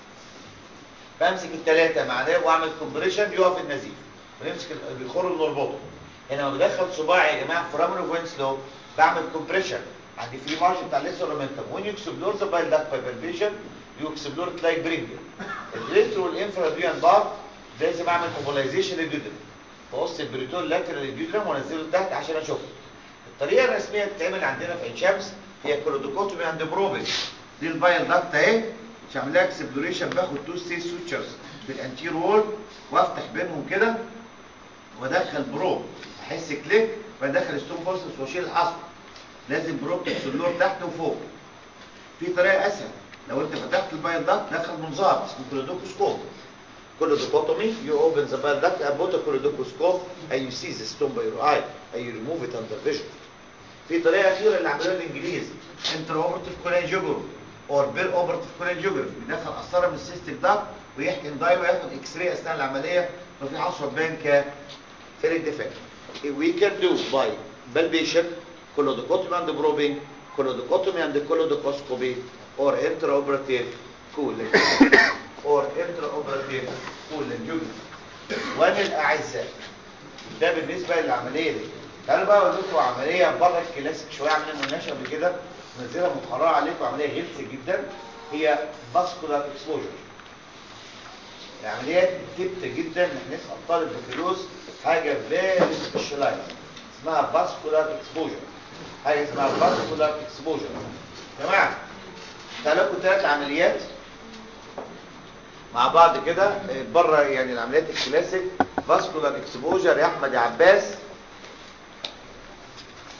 بمسك الثلاثه مع ده واعمل كومبريشن يقف النزيف ونمسك البخور اللي نربطه هنا لما بدخل صباعي يا جماعه فرامل وفينسلو بعمل كومبريشن عندي فري مارجن بتاع الليسر اومنتم وين يكسبلور ذا بايل داكت بالبيشن يكسبلور تلاقي برينجل الريترو والانفرا ديان بار لازم اعمل موبيلايزيشن للجدران بقص البريتول لاترال للجدران وانزله لتحت عشان اشوفه الطريقه الرسميه اللي بتتعمل عندنا في عين شمس هي كولودوكوتومي عند بروبل دي البايل داكت اهي مش هعمل لها اكسبلوريشن باخد تو ستيج سوتشرز بالانتير وول وافتح بينهم كده وادخل بروب احس كليك وادخل ستون فورسز واشيل الحصر لازم بروب تكسلور تحت وفوق في طريقه اسهل لو انت فتحت البايل داكت دخل منظار اسمه كولودوكوسكوب Colodocotomy, you open the bile duct and put a colodocoscope and you see the stone by your eye and you remove it under vision. في طريقة أخيرة اللي عملوها الإنجليز intraoperative cholangiography or perioperative cholangiography بيدخل قسطرة من السيستيك داكت ويحقن داي وياخد اكس راي أثناء العملية ففي حصوة تبان كفيريك ديفكت. We can do by palpation, colodocotomy and probing, colodocotomy and colodocoscopy or intraoperative cooling. or intraoperative cholangiography. وانا الاعزاء ده بالنسبه للعمليه دي تعالوا بقى اقول لكم عمليه بره الكلاسيك شويه عمليه مناقشه قبل كده نزلها متحرره عليكم عمليه غلسه جدا هي فاسكولار اكسبوجر العمليات كتير جدا احنا نسال طالب بكالوريوس حاجه فيري سبيشالايز اسمها فاسكولار اكسبوجر حاجه اسمها فاسكولار اكسبوجر جماعه تعالوا لكم ثلاث عمليات مع بعض كده اه، بره يعني العمليات الكلاسيك فاسكولار اكسبوجر يا احمد يا عباس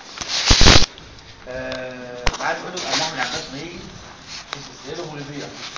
آه، عايز منهم ان احمد عباس ما يجي تساله بوليفيا